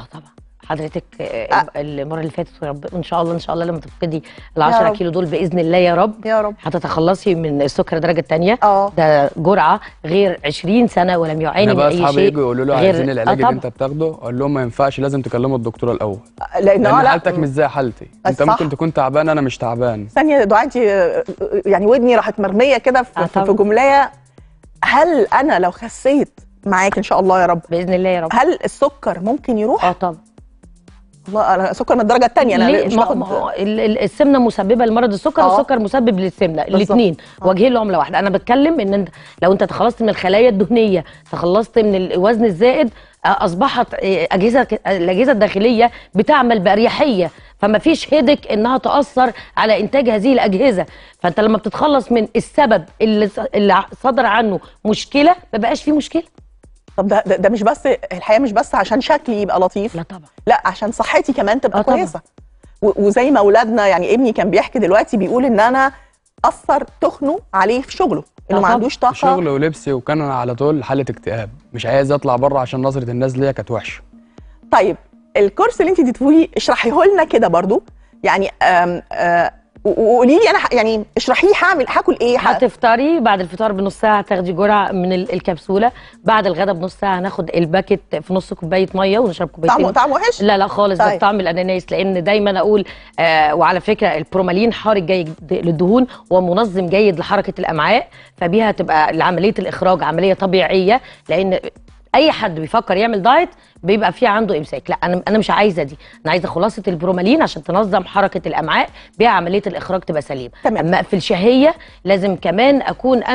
حضرتك آه. المره اللي فاتت ورب ان شاء الله ان شاء الله لما تفقدي ال يا 10 رب. كيلو دول باذن الله يا رب يا رب هتتخلصي من السكر الدرجه الثانيه اه ده جرعه غير 20 سنه ولم يعاني انا من بقى اي اصحابي شيء يجوا يقولوا له غير- عايزين العلاج آه اللي طبعا. انت بتاخده اقول لهم ما ينفعش لازم تكلموا الدكتور الاول لان لان آه لا حالتك مش زي حالتي انت صح. ممكن تكون تعبان انا مش تعبان ثانيه دعاء انت آه، يعني ودني راحت مرميه كده في, في, في جمله هل انا لو خسيت معاك ان شاء الله يا رب باذن الله يا رب هل السكر ممكن يروح اه طبعا والله انا سكر من الدرجه الثانيه انا ليه؟ مش ما باخد ما هو ال- ال- السمنه مسببه لمرض السكر آه. والسكر مسبب للسمنه بالظبط. الاثنين وجهين لعمله واحده انا بتكلم ان انت لو انت تخلصت من الخلايا الدهنيه تخلصت من الوزن الزائد آه، اصبحت آه، اجهزه الاجهزه الداخليه بتعمل باريحيه فما فيش هيدك انها تاثر على انتاج هذه الاجهزه فانت لما بتتخلص من السبب اللي اللي صدر عنه مشكله ما بقاش فيه مشكله طب ده, ده ده مش بس الحقيقه مش بس عشان شكلي يبقى لطيف لا طبعا لا عشان صحتي كمان تبقى آه طبعاً. كويسه و- وزي ما اولادنا يعني ابني كان بيحكي دلوقتي بيقول ان انا اثر تخنه عليه في شغله انه ما عندوش طاقه شغل ولبسي وكان على طول حاله اكتئاب مش عايز اطلع بره عشان نظره الناس ليا كانت وحشه طيب الكورس اللي انت اديته لي اشرحيه لنا كده برضو يعني آم آه و- وقولي لي انا ح- يعني اشرحيه هعمل هاكل ايه ه- هتفطري بعد الفطار بنص ساعه تاخدي جرعه من ال- الكبسوله بعد الغداء بنص ساعه هناخد الباكت في نص كوبايه ميه ونشرب كوبايتين طعمه طعمه وحش لا لا خالص ده طيب. طعم الاناناس لان دايما اقول آه وعلى فكره البرومالين حارق جيد للدهون ومنظم جيد لحركه الامعاء فبيها تبقى عمليه الاخراج عمليه طبيعيه لان اي حد بيفكر يعمل دايت بيبقى في عنده امساك لا انا انا مش عايزه دي انا عايزه خلاصه البرومالين عشان تنظم حركه الامعاء بيها عمليه الاخراج تبقى سليمه اما في الشهيه لازم كمان اكون انا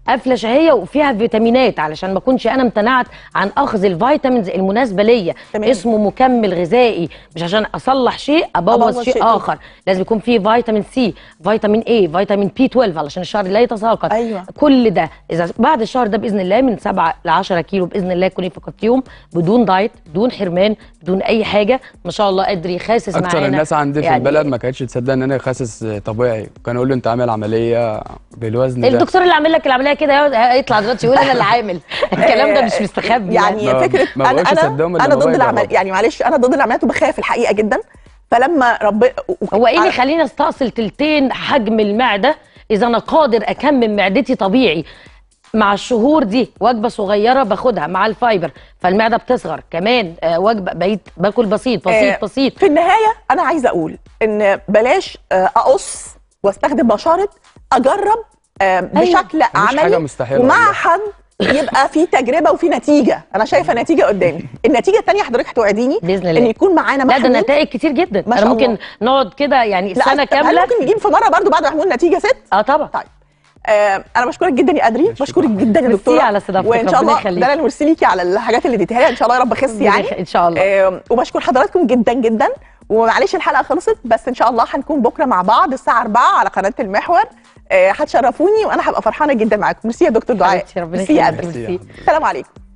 قافله شهيه وفيها فيتامينات علشان ما اكونش انا امتنعت عن اخذ الفيتامينز المناسبه ليا تمام. اسمه مكمل غذائي مش عشان اصلح شيء ابوظ أبوظ شيء شيء اخر لازم يكون فيه فيتامين سي فيتامين اي فيتامين بي 12 علشان الشعر لا يتساقط أيوة. كل ده اذا بعد الشهر ده باذن الله من 7 ل 10 كيلو باذن الله تكوني فقدتيهم بدون دايت بدون حرمان بدون اي حاجه ما شاء الله قادر يخاسس معانا اكتر الناس عندي في يعني البلد ما كانتش تصدق ان انا خاسس طبيعي كانوا يقولوا انت عامل عمليه بالوزن ده الدكتور اللي عامل لك العمليه كده يقعد- يطلع دلوقتي يقول انا اللي عامل الكلام ده مش مستخبي يعني ما- فكره ما انا بقولش انا صدقهم إلا انا لما ضد بقى العمل يجربوا. يعني معلش انا ضد العمليات وبخاف الحقيقه جدا فلما رب هو ايه اللي يخليني استأصل تلتين حجم المعده اذا انا قادر اكمم معدتي طبيعي مع الشهور دي وجبه صغيره باخدها مع الفايبر فالمعده بتصغر كمان آه وجبه بقيت باكل بسيط بسيط آه، بسيط في النهايه انا عايزه اقول ان بلاش آه، اقص واستخدم مشارط اجرب آه، بشكل حاجة عملي مستحيلة ومع والله. حد يبقى في تجربه وفي نتيجه انا شايفه نتيجه قدامي النتيجه الثانيه حضرتك هتوعديني باذن الله ان يكون معانا لا ده محمود نتائج كتير جدا ما انا شاء ممكن الله. نقعد كده يعني لا سنه طب هل كامله ممكن نجيب في مره برضو بعد ما محمود نتيجه ست اه طبعا طيب آه انا بشكرك جدا يا ادري بشكرك جدا يا ميرسي دكتوره على استضافتك، وان شاء ربنا الله يخليك. ده انا اللي ميرسي ليكي على الحاجات اللي اديتيها لي ان شاء الله يا رب اخس ربنا يعني يخ- إن شاء الله. آه وبشكر حضراتكم جدا جدا ومعلش الحلقه خلصت بس ان شاء الله هنكون بكره مع بعض الساعه 4 على قناه المحور آه، هتشرفوني وانا هبقى فرحانه جدا معاكم ميرسي يا دكتور دعاء حبيبتي، ربنا ميرسي يا يخليك. ادري ميرسي. السلام عليكم